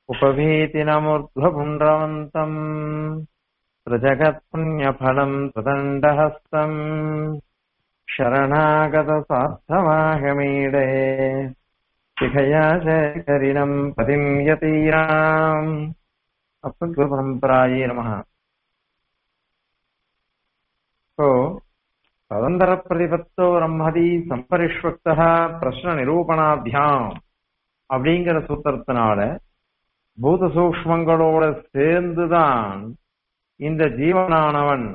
उपभीतिनमूर्ध्वपुण्ड्रवन्तम् प्रजगत्पुण्यफलम् प्रदण्डहस्तम् शरणागतसार्थमाहमीडे शिखया शेखरिणम् पतिम् यतीराम् अस्मद्गुरुपरम्परायै नमः तो ததந்தரப்பிரதிபத்தோ பிரம்மதி சம்பரிஷ்வக்தः பிரஷ்ன நிரூபணாபியாம் அப்படிங்கிற சூத்திரத்தினால பூத சூக்மங்களோட சேர்ந்துதான் இந்த ஜீவனானவன்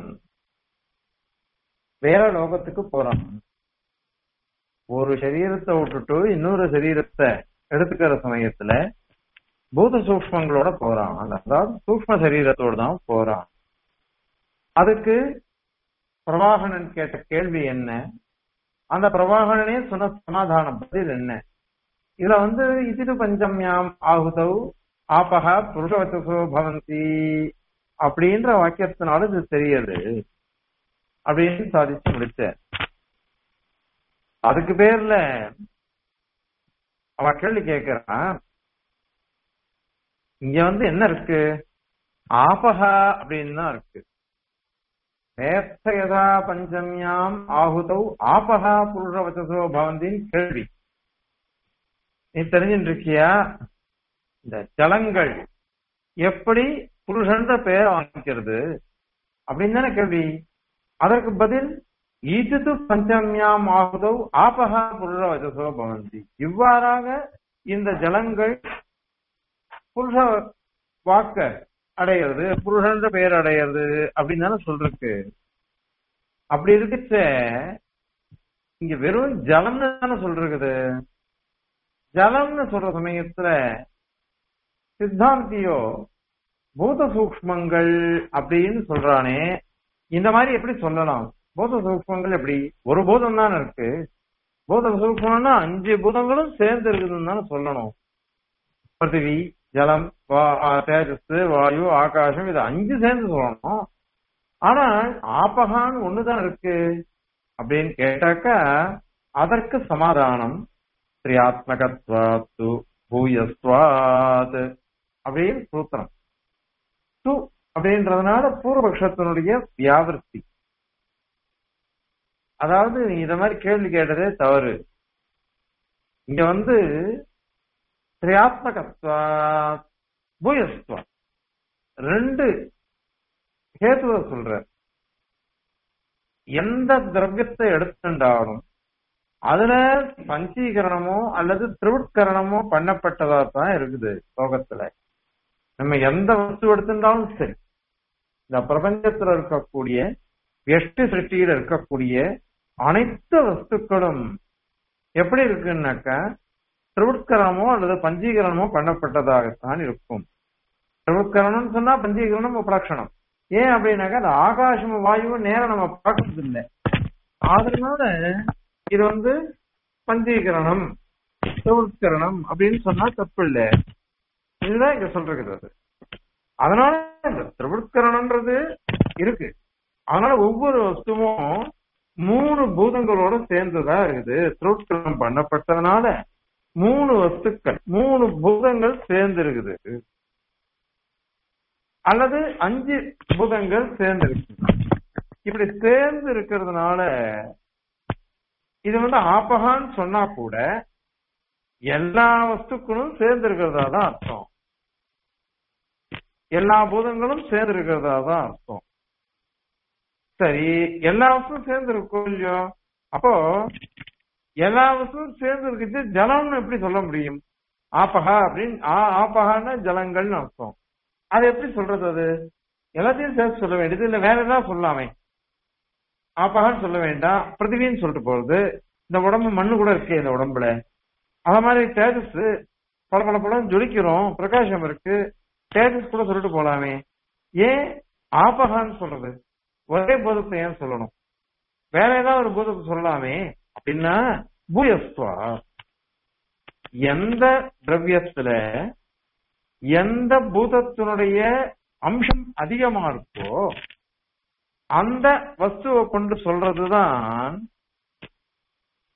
வேற லோகத்துக்கு போறான் ஒரு சரீரத்தை விட்டுட்டு இன்னொரு சரீரத்தை எடுத்துக்கிற சமயத்துல பூத சூக்மங்களோட போறான் அதாவது சூக்ம சரீரத்தோட தான் போறான் அதுக்கு பிரவாகனன் கேட்ட கேள்வி என்ன அந்த பிரவாகனனே சொன்ன சமாதான பதில் என்ன இதுல வந்து இது பஞ்சம்யாம் ஆகுதவ் ஆபகா புருஷவச்சசோ பவந்தி அப்படின்ற வாக்கியத்தினால இது தெரியுது அப்படின்னு சாதிச்சு முடிச்ச அதுக்கு பேர்ல அவ கேள்வி கேட்கிறான் இங்க வந்து என்ன இருக்கு ஆபகா அப்படின்னு தான் இருக்கு நேர்த்தயதா பஞ்சம்யாம் ஆகுதௌ ஆபகா புருஷவச்சசோ பவந்தின் கேள்வி நீ தெரிஞ்சுட்டு இருக்கியா இந்த ஜலங்கள் எப்படி புருஷன்ற பெயர் வாங்கிக்கிறது அப்படின்னு தானே கேள்வி அதற்கு பதில் ஈஜது பஞ்சம்யாம் ஆகுதோ ஆபகா புருஷ வஜசோ பவந்தி இவ்வாறாக இந்த ஜலங்கள் புருஷ வாக்க அடையிறது புருஷன்ற பெயர் அடையிறது அப்படின்னு தானே சொல்றக்கு அப்படி இருக்குச்ச இங்க வெறும் ஜலம்னு தானே சொல்றது ஜலம்னு சொல்ற சமயத்துல சித்தாந்தியோ பூத சூக்மங்கள் அப்படின்னு சொல்றானே இந்த மாதிரி எப்படி சொல்லலாம் பூத சூக்மங்கள் எப்படி ஒரு பூதம் தானே இருக்கு பூத சூக்மம்னா அஞ்சு பூதங்களும் சேர்ந்து இருக்குதுன்னு தானே சொல்லணும் பிருத்திவி ஜலம் தேஜஸ் வாயு ஆகாசம் இது அஞ்சு சேர்ந்து சொல்லணும் ஆனா ஆபகான்னு ஒண்ணுதான் இருக்கு அப்படின்னு கேட்டாக்கா அதற்கு சமாதானம் திரியாத்மகத்வாத்து பூயஸ்வாத் அப்படின்னு சூத்திரம் து அப்படின்றதுனால பூர்வபக்ஷத்தினுடைய வியாவிருத்தி அதாவது நீ இத மாதிரி கேள்வி கேட்டதே தவறு இங்க வந்து திரியாத்மகத்வா பூயஸ்துவா ரெண்டு ஹேத்துவ சொல்ற எந்த திரவியத்தை எடுத்துட்டாலும் அதுல பஞ்சீகரணமோ அல்லது திருவுட்கரணமோ பண்ணப்பட்டதா தான் இருக்குது லோகத்துல நம்ம எந்த வஸ்து எடுத்திருந்தாலும் சரி இந்த பிரபஞ்சத்துல இருக்கக்கூடிய எஷ்டி சிருஷ்டியில இருக்கக்கூடிய அனைத்து வஸ்துக்களும் எப்படி இருக்குன்னாக்கா திருவுட்கரணமோ அல்லது பஞ்சீகரணமோ பண்ணப்பட்டதாகத்தான் இருக்கும் திருவுட்கரணம் சொன்னா பஞ்சீகரணம் உபலட்சணம் ஏன் அப்படின்னாக்கா அந்த ஆகாசம் வாயுவும் நேரம் நம்ம பார்க்கறது இல்லை அதனால இது வந்து பஞ்சீகரணம் திருவுட்கரணம் அப்படின்னு சொன்னா தப்பு இல்லை இதுதான் இங்க சொல்றது அதனால இந்த திருவிற்கரணன்றது இருக்கு அதனால ஒவ்வொரு வஸ்துவும் மூணு பூதங்களோட சேர்ந்துதான் இருக்குது திருவிற்கரணம் பண்ணப்பட்டதுனால மூணு வஸ்துக்கள் மூணு பூதங்கள் சேர்ந்து இருக்குது அல்லது அஞ்சு பூதங்கள் சேர்ந்து இருக்கு இப்படி சேர்ந்து இருக்கிறதுனால இது வந்து ஆப்பகான்னு சொன்னா கூட எல்லா வஸ்துக்களும் சேர்ந்து இருக்கிறதா தான் அர்த்தம் எல்லா பூதங்களும் சேர்ந்து இருக்கிறதா தான் அர்த்தம் சரி எல்லா வஸ்தும் சேர்ந்து இருக்கும் இல்லையோ அப்போ எல்லா வஸ்தும் சேர்ந்து இருக்குது ஜலம்னு எப்படி சொல்ல முடியும் ஆப்பகா அப்படின்னு ஆப்பகான்னா ஜலங்கள்னு அர்த்தம் அது எப்படி சொல்றது அது எல்லாத்தையும் சேர்த்து சொல்ல வேண்டியது இல்ல வேற ஏதாவது சொல்லாமே ஆப்பகான்னு சொல்ல வேண்டாம் பிருத்திவின்னு சொல்லிட்டு போறது இந்த உடம்பு மண்ணு கூட இருக்கு இந்த உடம்புல அத மாதிரி தேஜஸ் பல பல படம் ஜொலிக்கிறோம் பிரகாசம் இருக்கு தேஜஸ் கூட சொல்லிட்டு போலாமே ஏன் ஆபகான்னு சொல்றது ஒரே பூதத்தை ஏன் சொல்லணும் வேற ஏதாவது ஒரு பூதத்தை சொல்லலாமே அப்படின்னா பூயஸ்துவா எந்த திரவியத்துல எந்த பூதத்தினுடைய அம்சம் அதிகமா இருக்கோ அந்த வஸ்துவை கொண்டு சொல்றதுதான்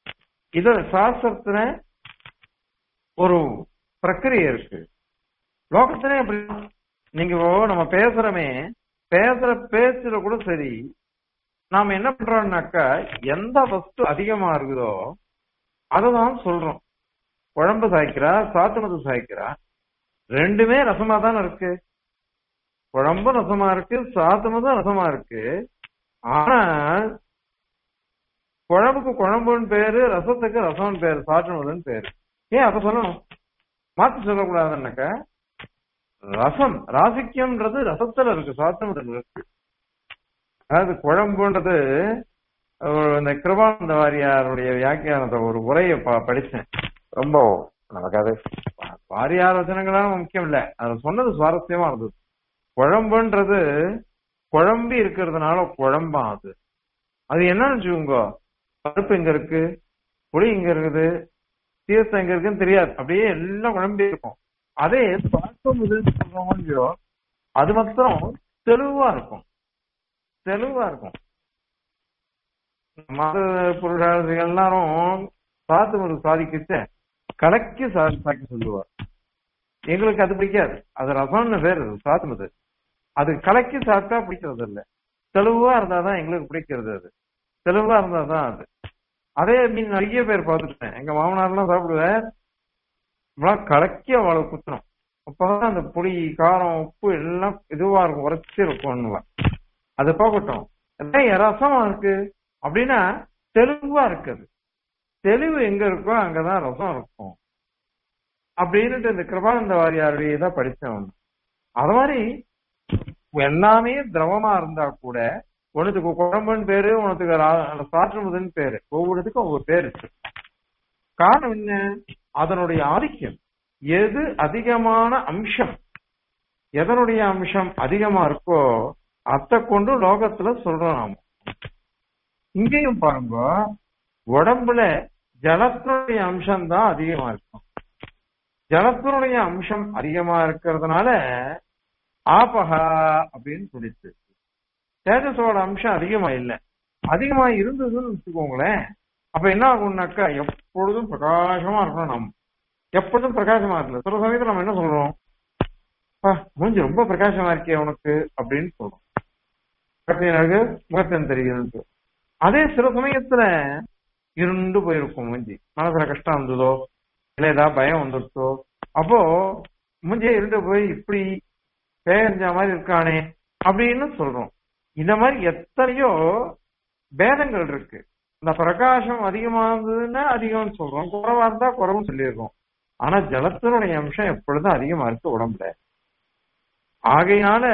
இது சாஸ்திரத்துல ஒரு பிரக்கிரியை இருக்கு லோகத்திலே அப்படி நீங்க இப்போ நம்ம பேசுறோமே பேசுற பேச்சுல கூட சரி நாம என்ன பண்றோம்னாக்கா எந்த வஸ்து அதிகமா இருக்குதோ அததான் சொல்றோம் குழம்பு சாய்க்கிறா சாத்துனது சாய்க்கிறா ரெண்டுமே ரசமா தானே இருக்கு குழம்பு ரசமா இருக்கு சாத்துனதும் ரசமா இருக்கு ஆனா குழம்புக்கு குழம்புன்னு பேரு ரசத்துக்கு ரசம்னு பேரு சாற்றுனதுன்னு பேரு ஏன் அதை சொல்லணும் மாத்தி சொல்லக்கூடாதுன்னாக்கா ரசம் ராசிக்கியம்ன்றது ரசத்துல இருக்கு சாத்துனதுல இருக்கு அதாவது குழம்புன்றது ஒரு இந்த கிருபானந்த வாரியாருடைய வியாக்கியானத்தை ஒரு உரையை ப- படிச்சேன் ரொம்ப நமக்கு அது வா- வாரியார் வச்சனங்களாம் முக்கியம் இல்ல அது சொன்னது சுவாரஸ்யமா இருந்தது குழம்புன்றது குழம்பி இருக்கிறதுனால குழம்பா அது அது என்னன்னு வச்சுக்கோங்க பருப்பு எங்க இருக்கு புளி எங்க இருக்குது தீர்த்தம் எங்க இருக்குன்னு தெரியாது அப்படியே எல்லாம் குழம்பி இருக்கும் அதே பார்க்கும்போது சொல்றோமோ இல்லையோ, அது மாத்திரம் தெளிவா இருக்கும் தெளிவா இருக்கும் மத பொருளாதார எல்லாரும் சாத்து ஒரு சாதிக்கிச்ச கலக்கி சா- சாக்கி சொல்லுவார் எங்களுக்கு அது பிடிக்காது அது ரசம்னு பேர் அது சாத்துனது அது கலக்கி சாப்பிட்டா பிடிக்கிறது இல்ல தெளிவா இருந்தாதான் எங்களுக்கு பிடிக்கிறது அது தெளிவா இருந்தாதான் அது அதே மீன் நிறைய பேர் பார்த்துட்டேன் எங்க மாமனார்லாம் சாப்பிடுவேன் இவ்வளவு கலக்கி அவளை குத்தணும் அப்பதான் அந்த புளி காரம் உப்பு எல்லாம் இதுவா இருக்கும் உரைச்சி இருக்கும்னுலாம் அது போகட்டும் எல்லாம் ரசமா இருக்கு அப்படின்னா தெளிவா இருக்குது தெளிவு எங்க இருக்கோ அங்கதான் ரசம் இருக்கும் அப்படின்னுட்டு இந்த கிருபானந்த வாரியாருடைய இதை படிச்சேன் ஒண்ணு. அது மாதிரி எல்லாமே திரவமா இருந்தா கூட உனத்துக்கு குழம்புன்னு பேரு உனத்துக்கு ரா- சாற்றுமுதுன்னு பேரு ஒவ்வொருத்துக்கும் ஒவ்வொரு பேர் இருக்கு காரணம் என்ன அதனுடைய ஆதிக்கம் எது அதிகமான அம்சம் எதனுடைய அம்சம் அதிகமா இருக்கோ அத்தை கொண்டு லோகத்துல சொல்றோம் நாம இங்கேயும் பாருங்க உடம்புல ஜலத்தினுடைய அம்சம் தான் அதிகமா இருக்கும் ஜலத்தினுடைய அம்சம் அதிகமா இருக்கிறதுனால ஆபகா அப்படின்னு சொல்லிச்சு தேஜஸோட அம்சம் அதிகமா இல்ல அதிகமா இருந்ததுன்னு வச்சுக்கோங்களேன் அப்ப என்ன ஆகும்னாக்கா எப்பொழுதும் பிரகாசமா இருக்கணும் நம்ம எப்பொழுதும் பிரகாசமா இருக்கல சில சமயத்துல நம்ம என்ன சொல்றோம் "அப்பா, மூஞ்சி ரொம்ப பிரகாசமா இருக்கே உனக்கு அப்படின்னு சொல்றோம் எனக்கு முகத்தன் தெரியுது அதே சில சமயத்துல இருண்டு போயிருக்கும் மூஞ்சி மனசுல கஷ்டம் வந்ததோ இல்ல ஏதாவது பயம் வந்துருச்சோ அப்போ மூஞ்சியே இருண்டு போய் இப்படி பேரஞ்ச மாதிரி இருக்கானே அப்படின்னு சொல்றோம் இந்த மாதிரி எத்தனையோ பேதங்கள் இருக்கு இந்த பிரகாசம் அதிகமா இருந்ததுன்னா அதிகம்னு சொல்றோம் குறைவா இருந்தா குறைவும் சொல்லியிருக்கோம் ஆனா ஜலத்தினுடைய அம்சம் எப்பொழுதும் அதிகமா இருக்கு உடம்புல ஆகையினால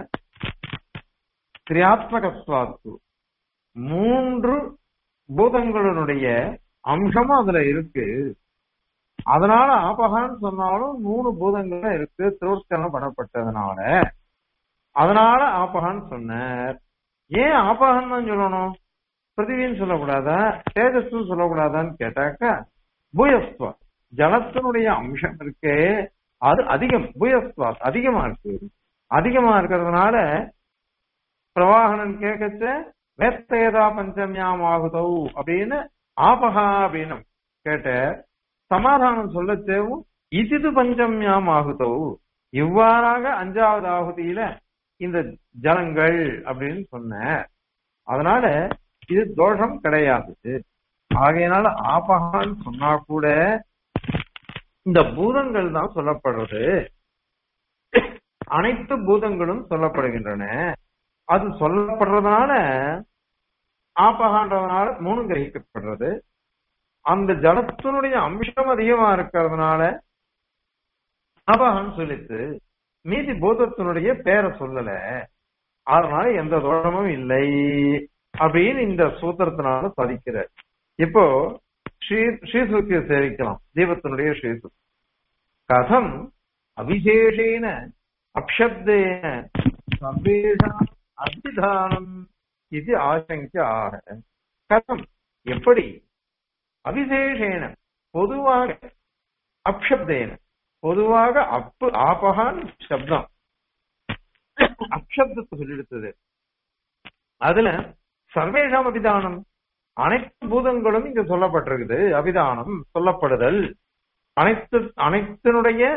கிரியாத்மகத்வாத்து மூன்று பூதங்களினுடைய அம்சமும் அதுல இருக்கு அதனால ஆபகான்னு சொன்னாலும் மூணு பூதங்கள் இருக்கு திருவுட்கரணம் பண்ணப்பட்டதுனால அதனால ஆபகான்னு சொன்னார் ஏன் ஆபகான்னு தான் சொல்லணும் பிருத்திவின்னு சொல்லக்கூடாதா தேஜஸ்ன்னு சொல்லக்கூடாதான்னு கேட்டாக்கா பூயஸ்துவா ஜலத்தினுடைய அம்சம் இருக்கே அது அதிகம் பூயஸ்துவா அதிகமா இருக்கு அதிகமா இருக்கிறதுனால பிரவாகனன் கேட்கச்ச வேத்தேதா பஞ்சமியாம் ஆகுதௌ அப்படின்னு ஆபகா அப்படின்னு கேட்ட சமாதானம் சொல்லச்சேவும் இது பஞ்சமியாம் ஆகுதௌ இவ்வாறாக அஞ்சாவது ஆகுதியில இந்த ஜலங்கள் அப்படின்னு சொன்ன அதனால இது தோஷம் கிடையாது ஆகையினால ஆபகான்னு சொன்னா கூட இந்த பூதங்கள் தான் சொல்லப்படுறது அனைத்து பூதங்களும் சொல்லப்படுகின்றன அது சொல்லப்படுறதுனால ஆபகான்றதுனால மூணு கிரகிக்கப்படுறது அந்த ஜலத்தினுடைய அம்சம் அதிகமா இருக்கிறதுனால ஆபகான்னு சொல்லிட்டு மீதி பூதத்தினுடைய பேரை சொல்லல அதனால எந்த தோஷமும் இல்லை அப்படின்னு இந்த சூத்திரத்தினால சாதிக்கிறார் இப்போ ஸ்ரீ ஸ்ரீசுத்தியை சேவிக்கலாம் தீபத்தினுடைய ஸ்ரீசுத்தி கதம் அபிசேஷேன அப்சப்தேன சம்பேஷாம் அபிதானம் இது ஆசங்க ஆக கதம் எப்படி அபிசேஷேன பொதுவாக அப்சப்தேன பொதுவாக அப்பு ஆபகான் சப்தம் அப்சப்தத்தை சொல்லிடுத்தது அதுல சர்வேஷாம் அபிதானம் அனைத்து பூதங்களும் இங்க சொல்லப்பட்டிருக்குது அபிதானம் சொல்லப்படுதல் அனைத்து அனைத்தினுடைய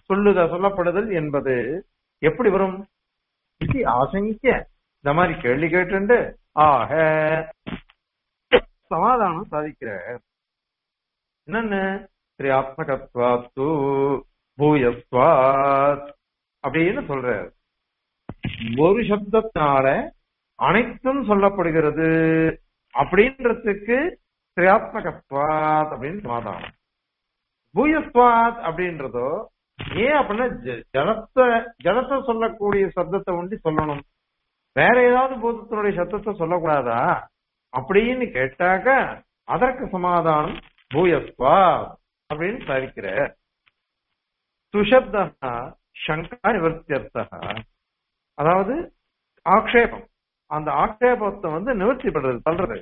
சொல்லுத சொல்லப்படுதல் என்பது எப்படி வரும் இது ஆசங்கிய இந்த மாதிரி கேள்வி கேட்டுண்டு ஆக சமாதானம் சாதிக்கிற என்னன்னு திரியாத்மகத்வாத்து பூயஸ்வாத் அப்படின்னு சொல்றாரு ஒரு சப்தத்தினால அனைத்தும் சொல்லப்படுகிறது அப்படின்றதுக்கு திரியாத்மகத்வாத் அப்படின்னு சமாதானம் பூயஸ்வாத் அப்படின்றதோ ஏன் அப்படின்னா ஜ- ஜலத்தை ஜலத்தை சொல்லக்கூடிய சப்தத்தை ஒண்டி சொல்லணும் வேற ஏதாவது பூதத்தினுடைய சத்தத்தை சொல்லக்கூடாதா அப்படின்னு கேட்டாக்க அதற்கு சமாதானம் பூயஸ்வா அப்படின்னு சாதிக்கிற சுஷப்தா சங்கா நிவர்த்தியர்த்தா அதாவது ஆக்ஷேபம் அந்த ஆக்ஷேபத்தை வந்து நிவர்த்தி பண்றது தள்ளுறது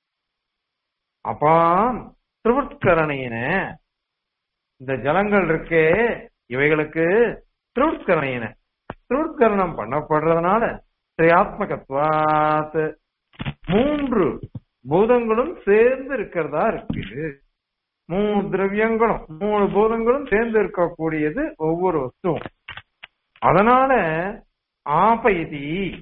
அப்பாம் திருவட்கரணையின இந்த ஜலங்கள் இருக்கே இவைகளுக்கு திருவட்கரணையின திருவட்கரணம் பண்ணப்படுறதுனால திரையாத்மகத்வாத் மூன்று பூதங்களும் சேர்ந்து இருக்கிறதா இருக்கு மூணு திரவியங்களும் மூணு பூதங்களும் சேர்ந்து இருக்கக்கூடியது ஒவ்வொரு வஸ்துவும் அதனால ஆபயதி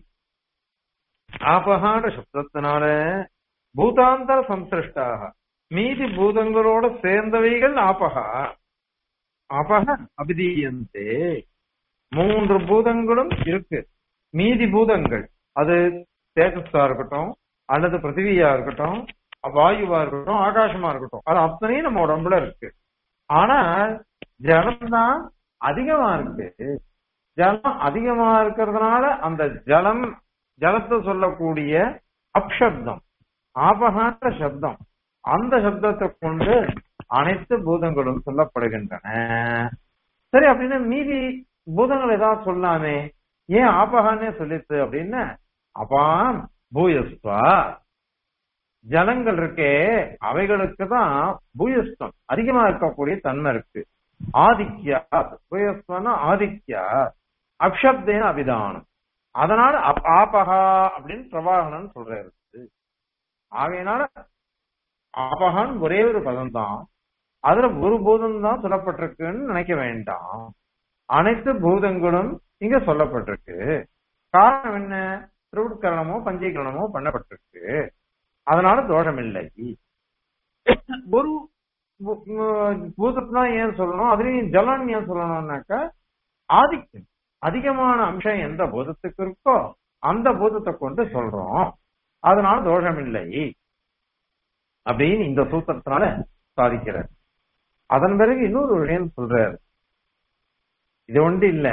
ஆபகான சப்தத்தினால பூதாந்தர சம்சிருஷ்டாக மீதி பூதங்களோட சேர்ந்தவைகள் ஆபகா ஆபக அபிதீயந்தே மூன்று பூதங்களும் இருக்கு மீதி பூதங்கள் அது தேஜஸா இருக்கட்டும் அல்லது பிருத்திவியா இருக்கட்டும் வாயுவா இருக்கட்டும் ஆகாசமா இருக்கட்டும் அது அத்தனையும் நம்ம உடம்புல இருக்கு ஆனா ஜலம் தான் அதிகமா இருக்கு ஜலம் அதிகமா இருக்கிறதுனால அந்த ஜலம் ஜலத்தை சொல்லக்கூடிய அப்சப்தம் ஆபகான்ற சப்தம் அந்த சப்தத்தை கொண்டு அனைத்து பூதங்களும் சொல்லப்படுகின்றன சரி அப்படின்னு மீதி பூதங்கள் ஏதாவது சொல்லாமே ஏன் ஆபகானே சொல்லித்து அப்படின்னு அப்பான் பூயஸ்வா ஜலங்கள் இருக்கே அவைகளுக்கு தான் பூயஸ்தம் அதிகமா இருக்கக்கூடிய தன்மை இருக்கு ஆதித்யா பூயஸ்வனா ஆதித்யா அப்சப்தேன அபிதானம் அதனால அப்- ஆபகா அப்படின்னு பிரவாகனன் சொல்றாரு ஆகையினால ஆபகான் ஒரே ஒரு பதம் தான் அதுல ஒரு பூதம் தான் சொல்லப்பட்டிருக்குன்னு நினைக்க வேண்டாம் அனைத்து பூதங்களும் இங்க சொல்லப்பட்டிருக்கு காரணம் என்ன திருவுட்கரணமோ பஞ்சீகரணமோ பண்ணப்பட்டிருக்கு அதனால தோஷம் இல்லை ஒரு பூ- உம் பூதத்தை தான் ஏன் சொல்லணும் அதுலயும் ஜலம் ஏன் சொல்லணும்னாக்கா ஆதிக்கம் அதிகமான அம்சம் எந்த பூதத்துக்கு இருக்கோ அந்த பூதத்தை கொண்டு சொல்றோம் அதனால தோஷம் இல்லை அப்படின்னு இந்த சூத்திரத்தினால சாதிக்கிறார் அதன் பிறகு இன்னொரு விஷயம் சொல்றாரு இது ஒன்று இல்ல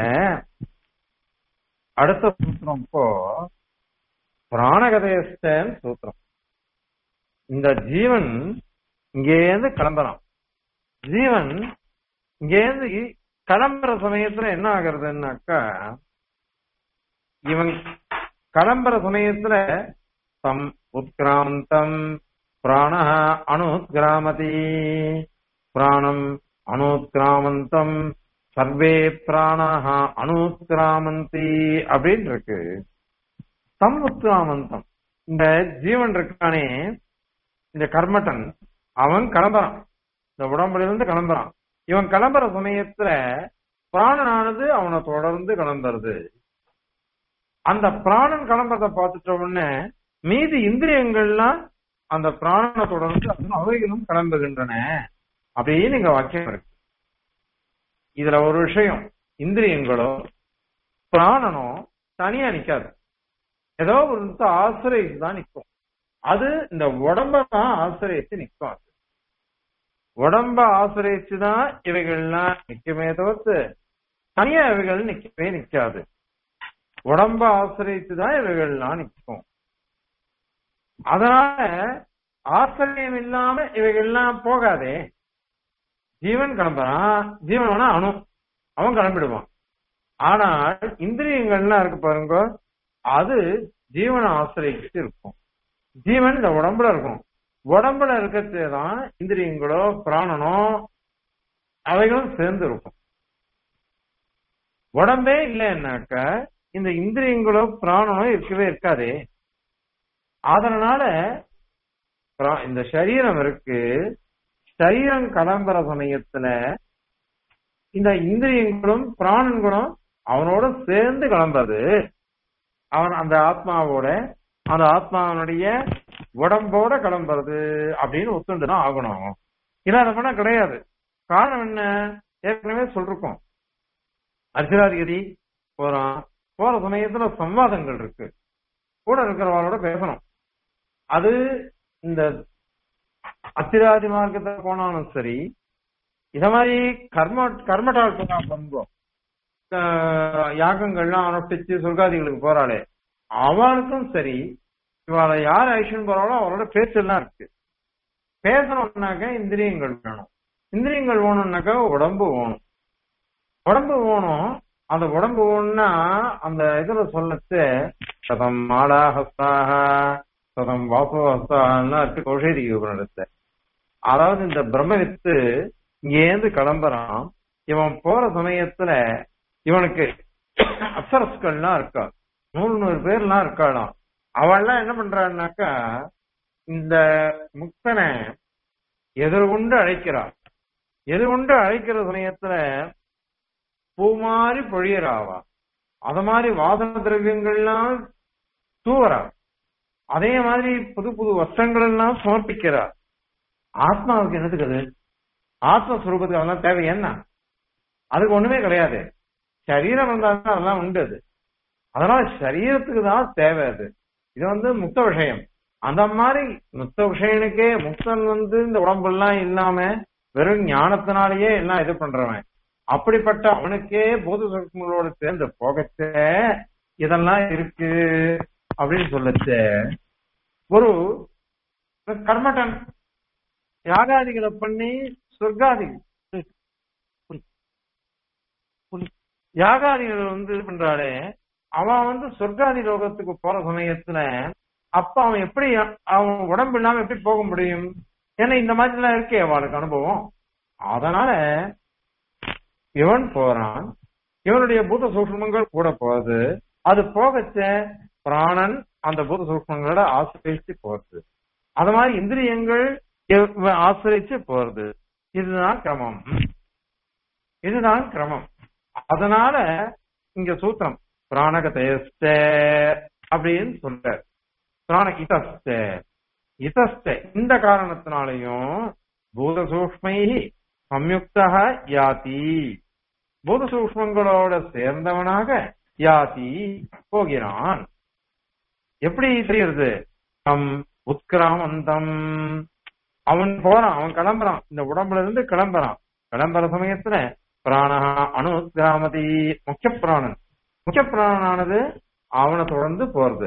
அடுத்த சூத்திரம் இப்போ பிராணகதேஷ்டன் சூத்திரம் இந்த ஜீவன் இங்கேருந்து கிளம்புறான் ஜீவன் இங்கேருந்து இ- கிளம்புற சமயத்துல என்ன ஆகுறதுன்னாக்கா இவன் கிளம்புற சமயத்துல தம் உத்கிராந்தம் பிராண அணுத்கிராமதி பிராணம் அணுத்கிராமந்தம் சர்வே பிராணாக அணுத்கிராமந்தி அப்படின்னு இருக்கு தம் உத்கிராமந்தம் இந்த ஜீவன் இருக்கானே இந்த கர்மட்டன் அவன் கிளம்புறான் இந்த உடம்புல இருந்து கிளம்புறான் இவன் கிளம்புற சமயத்துல பிராணனானது அவனை தொடர்ந்து கிளம்புறது அந்த பிராணன் கிளம்புறத பார்த்துட்ட உடனே மீதி இந்திரியங்கள்லாம் அந்த பிராணனை தொடர்ந்து அதுவும் அவைகளும் கிளம்புகின்றன அப்படின்னு இங்க வாக்கியம் இருக்கு இதுல ஒரு விஷயம் இந்திரியங்களோ பிராணனோ தனியா நிக்காது ஏதோ ஒரு இடத்தை ஆசிரியத்து தான் நிக்கும் அது இந்த உடம்ப தான் ஆசிரியத்து நிக்கும் அது உடம்ப ஆசிரியச்சு தான் இவைகள்லாம் நிக்குமே தவிர்த்து தனியா இவைகள் நிக்கவே நிக்காது உடம்ப ஆசிரியத்து தான் இவைகள்லாம் நிக்கும் அதனால ஆசிரியம் இல்லாம இவைகள்லாம் போகாதே ஜீவன் கிளம்புறான் ஜீவன் அணு அவன் கிளம்பிடுவான் ஆனால் இந்திரியங்கள்லாம் இருக்கு பாருங்க அது ஜீவனை ஆசிரியத்து இருக்கும் ஜீவன் இந்த உடம்புல இருக்கும் உடம்புல இருக்கிறது தான் இந்திரியங்களோ பிராணனோ அவைகளும் சேர்ந்து இருக்கும் உடம்பே இல்லைன்னாக்க இந்த இந்திரியங்களோ பிராணனோ இருக்கவே இருக்காதே அதனால பிரா- இந்த சரீரம் இருக்கு சரீரம் கிளம்புற சமயத்துல இந்த இந்திரியங்களும் பிராணன்களும் அவனோட சேர்ந்து கிளம்புறது அவன் அந்த ஆத்மாவோட அந்த ஆத்மாவனுடைய உடம்போட கிளம்புறது அப்படின்னு ஒத்துண்டுதான் ஆகணும் இல்லாத பண்ணா கிடையாது காரணம் என்ன ஏற்கனவே சொல்லிருக்கோம் அர்ச்சராதிகதி போறான் போற சமயத்துல சம்வாதங்கள் இருக்கு கூட இருக்கிறவங்களோட பேசணும் அது இந்த அத்திராதி மார்க்கத்தை போனாலும் சரி இத மாதிரி கர்ம கர்மட்டால் போனா பண்போம் யாகங்கள்லாம் அனுஷ்டிச்சு சொர்க்காதிகளுக்கு போறாளே அவளுக்கும் சரி இவளை யார் ஐஷன் போறாளோ அவளோட பேச்செல்லாம் இருக்கு பேசணும்னாக்க இந்திரியங்கள் வேணும் இந்திரியங்கள் வேணும்னாக்கா உடம்பு வேணும் உடம்பு வேணும் அந்த உடம்பு வேணும்னா அந்த இதுல சொல்லச்சு சதம் மாலா ஹஸ்தாக சதம் வாசு ஹஸ்தாகலாம் இருக்கு கௌஷேரி உபநிடத்தை அதாவது இந்த பிரம்மவித்து இங்கேருந்து கிளம்புறான் இவன் போற சமயத்துல இவனுக்கு அப்சரஸ்கள்லாம் இருக்கா நூறு நூறு பேர்லாம் இருக்காளாம் அவள்லாம் என்ன பண்றான்னாக்கா இந்த முக்தனை எதிர்கொண்டு அழைக்கிறாள் எதிர்கொண்டு அழைக்கிற சமயத்துல பூ மாதிரி பொழியறாவா அத மாதிரி வாசன திரவியங்கள்லாம் தூவரா அதே மாதிரி புது புது வஸ்திரங்கள் எல்லாம் சமர்ப்பிக்கிறா ஆத்மாவுக்கு என்னதுக்கு அது ஆத்மஸ்வரூபத்துக்கு அதெல்லாம் தேவை என்ன அதுக்கு ஒண்ணுமே கிடையாது சரீரம் இருந்தாலும் அதெல்லாம் உண்டு அது அதனால சரீரத்துக்கு தான் தேவை அது இது வந்து முக்த விஷயம் அந்த மாதிரி முக்த விஷயனுக்கே முக்தன் வந்து இந்த உடம்பெல்லாம் இல்லாம வெறும் ஞானத்தினாலேயே எல்லாம் இது பண்றவன் அப்படிப்பட்ட அவனுக்கே போது சொற்களோட சேர்ந்து போகச்ச இதெல்லாம் இருக்கு அப்படின்னு சொல்லச்ச ஒரு கர்மட்டன் யாகாதிகளை பண்ணி சொர்க்காதி யாகாதிகள் வந்து இது பண்றாளே அவன் வந்து சொர்க்காதி லோகத்துக்கு போற சமயத்துல அப்ப அவன் எப்படி அவன் உடம்பு இல்லாம எப்படி போக முடியும் ஏன்னா இந்த மாதிரி எல்லாம் இருக்கே அவளுக்கு அனுபவம் அதனால இவன் போறான் இவனுடைய பூத சூக்மங்கள் கூட போகுது அது போகச்ச பிராணன் அந்த பூத சூக்மங்களோட ஆசிரியச்சு போறது அது மாதிரி இந்திரியங்கள் ஆசிரியச்சு போறது இதுதான் கிரமம் இதுதான் கிரமம் அதனால இங்க சூத்திரம் பிராணகதேஸ்ட அப்படின்னு சொல்ற பிராண இதஸ்ட இதஸ்ட இந்த காரணத்தினாலையும் பூத சூக்மை சம்யுக்தா யாதி பூத சூக்மங்களோட சேர்ந்தவனாக யாதி போகிறான் எப்படி தெரியுது தம் உத்கிராமந்தம் அவன் போறான் அவன் கிளம்புறான் இந்த உடம்புல இருந்து கிளம்புறான் கிளம்புற சமயத்துல பிராணஹா அணுகிராமதி முக்கிய பிராணன் முக்கிய பிராணனானது அவனை தொடர்ந்து போறது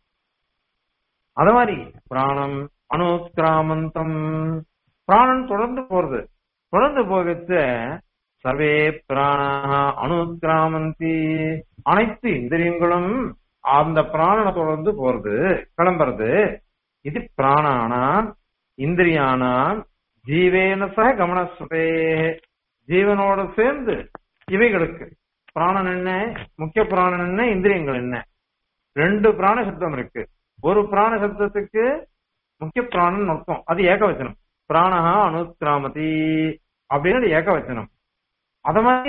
அது மாதிரி பிராணம் அணுகிராமந்தம் பிராணன் தொடர்ந்து போறது தொடர்ந்து போகச்ச சர்வே பிராணா அணுகிராமந்தி அனைத்து இந்திரியங்களும் அந்த பிராணனை தொடர்ந்து போறது கிளம்புறது இது பிராணானாம் இந்திரியானாம் ஜீவேன சக கமனஸ்வதே ஜீவனோட சேர்ந்து இவைகளுக்கு பிராணன் என்ன முக்கிய பிராணன் என்ன இந்திரியங்கள் என்ன ரெண்டு பிராண சப்தம் இருக்கு ஒரு பிராண சப்தத்துக்கு முக்கிய பிராணன் அர்த்தம் அது ஏகவச்சனம் பிராணஹா அனுக்கிராமதி அப்படின்னு ஏகவச்சனம் அத மாதிரி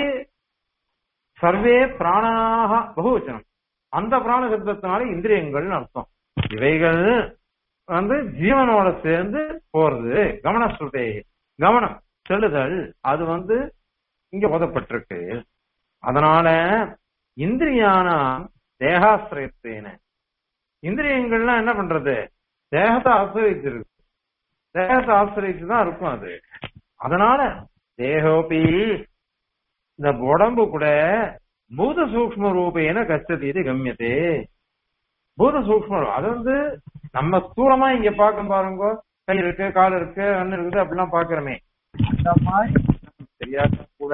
சர்வே பிராணாக பகுவச்சனம் அந்த பிராண சப்தத்தினால இந்திரியங்கள்னு அர்த்தம் இவைகள் வந்து ஜீவனோட சேர்ந்து போறது கவனஸ்ருதே கவனம் செல்லுதல் அது வந்து இங்க ஓதப்பட்டிருக்கு அதனால இந்திரியான தேகாசிரியத்தேன இந்திரியங்கள்லாம் என்ன பண்றது தேகத்தை ஆசிரியச்சிருக்கு தேகத்தை ஆசிரியச்சு தான் இருக்கும் அது அதனால தேகோபி இந்த உடம்பு கூட பூத சூக்ம ரூபேன கச்சதி இது கம்யத்தே பூத சூக்ம அது வந்து நம்ம ஸ்தூலமா இங்க பார்க்க பாருங்க கை இருக்கு கால் இருக்கு கண்ணு இருக்குது அப்படிலாம் பாக்குறோமே இந்த மாதிரி தெரியாத கூட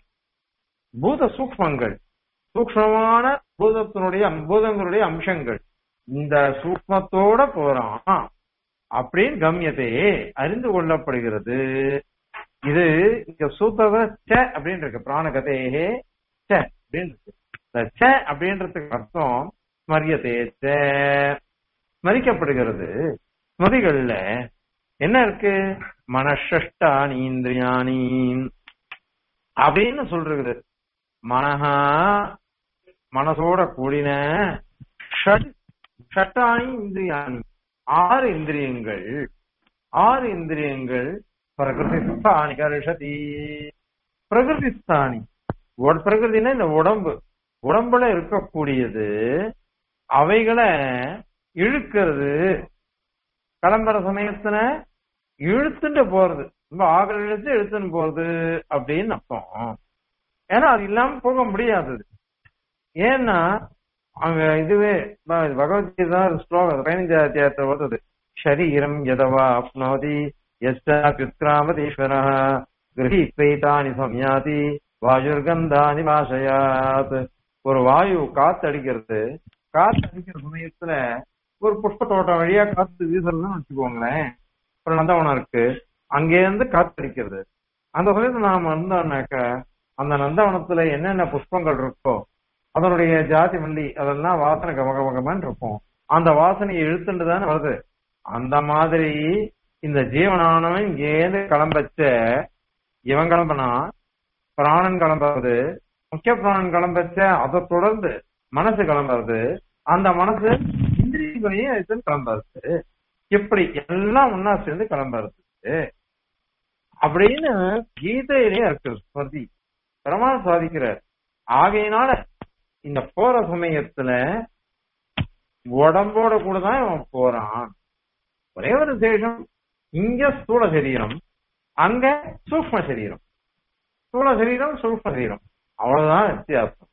பூத சூக்மங்கள் சூக்மமான பூதத்தினுடைய பூதங்களுடைய அம்சங்கள் இந்த சூக்மத்தோட போறான் அப்படின்னு கம்யத்தையே அறிந்து கொள்ளப்படுகிறது இது இங்க சூத்திர ச அப்படின்னு இருக்கு பிராணகதேகே ச அப்படின்னு இருக்கு இந்த ச அப்படின்றதுக்கு அர்த்தம் ஸ்மரியதே ச ஸ்மரிக்கப்படுகிறது ஸ்மதிகள்ல என்ன இருக்கு மனஷ்டானி இந்திரியாணி அப்படின்னு சொல்றது மனஹா மனசோட கூடின ஷட் ஷட்டானி இந்திரியானி ஆறு இந்திரியங்கள் ஆறு இந்திரியங்கள் பிரகிருதிஸ்தானி கரிஷதி பிரகிருதிஸ்தானி உட- பிரகிருதினா இந்த உடம்பு உடம்புல இருக்கக்கூடியது அவைகளை இழுக்கிறது கிளம்புற சமயத்துல இழுத்துட்டு போறது ரொம்ப ஆகல இழுத்து இழுத்துன்னு போறது அப்படின்னு அர்த்தம் ஏன்னா அது இல்லாம போக முடியாதது ஏன்னா அங்க இதுவே ப- பகவத்கீதா ஒரு ஸ்லோகம் பதினஞ்சு அத்தியாயத்தை வருது ஷரீரம் எதவா அப்னோதி எஸ்டாத்கிராமதீஸ்வர கிரகித்வைதானி சம்யாதி வாயுர்கந்தானி வாசயாத் ஒரு வாயு காத்து அடிக்கிறது காத்து அடிக்கிற சமயத்துல ஒரு புஷ்ப தோட்டம் வழியா காத்து வீசுறதுன்னு வச்சுக்கோங்களேன் ஒரு நந்தவனம் இருக்கு அங்கேருந்து காத்து அடிக்கிறது அந்த சமயத்துல நாம இருந்தோம்னாக்க அந்த நந்தவனத்துல என்னென்ன புஷ்பங்கள் இருக்கோ அதனுடைய ஜாதி மல்லி அதெல்லாம் வாசனை கமகமகமன்னு இருக்கும் அந்த வாசனையை இழுத்துட்டு தானே வருது அந்த மாதிரி இந்த ஜீவனானவன் இங்கேருந்து கிளம்பச்ச இவன் கிளம்பினா பிராணன் கிளம்புறது முக்கிய பிராணன் கிளம்பச்ச அதை தொடர்ந்து மனசு கிளம்புறது அந்த மனசு இந்திரியங்களையும் எடுத்து கிளம்புறது இப்படி எல்லாம் ஒன்னா சேர்ந்து கிளம்புறது அப்படின்னு கீதையிலே இருக்கு ஸ்மருதி பிரமாணம் சாதிக்கிறார் ஆகையினால இந்த போற சமயத்துல உடம்போட கூட தான் இவன் போறான் ஒரே ஒரு விசேஷம் இங்க ஸ்தூல சரீரம் அங்க சூக்ம சரீரம் ஸ்தூல சரீரம் சூக்ம சரீரம் அவ்வளவுதான் வித்தியாசம்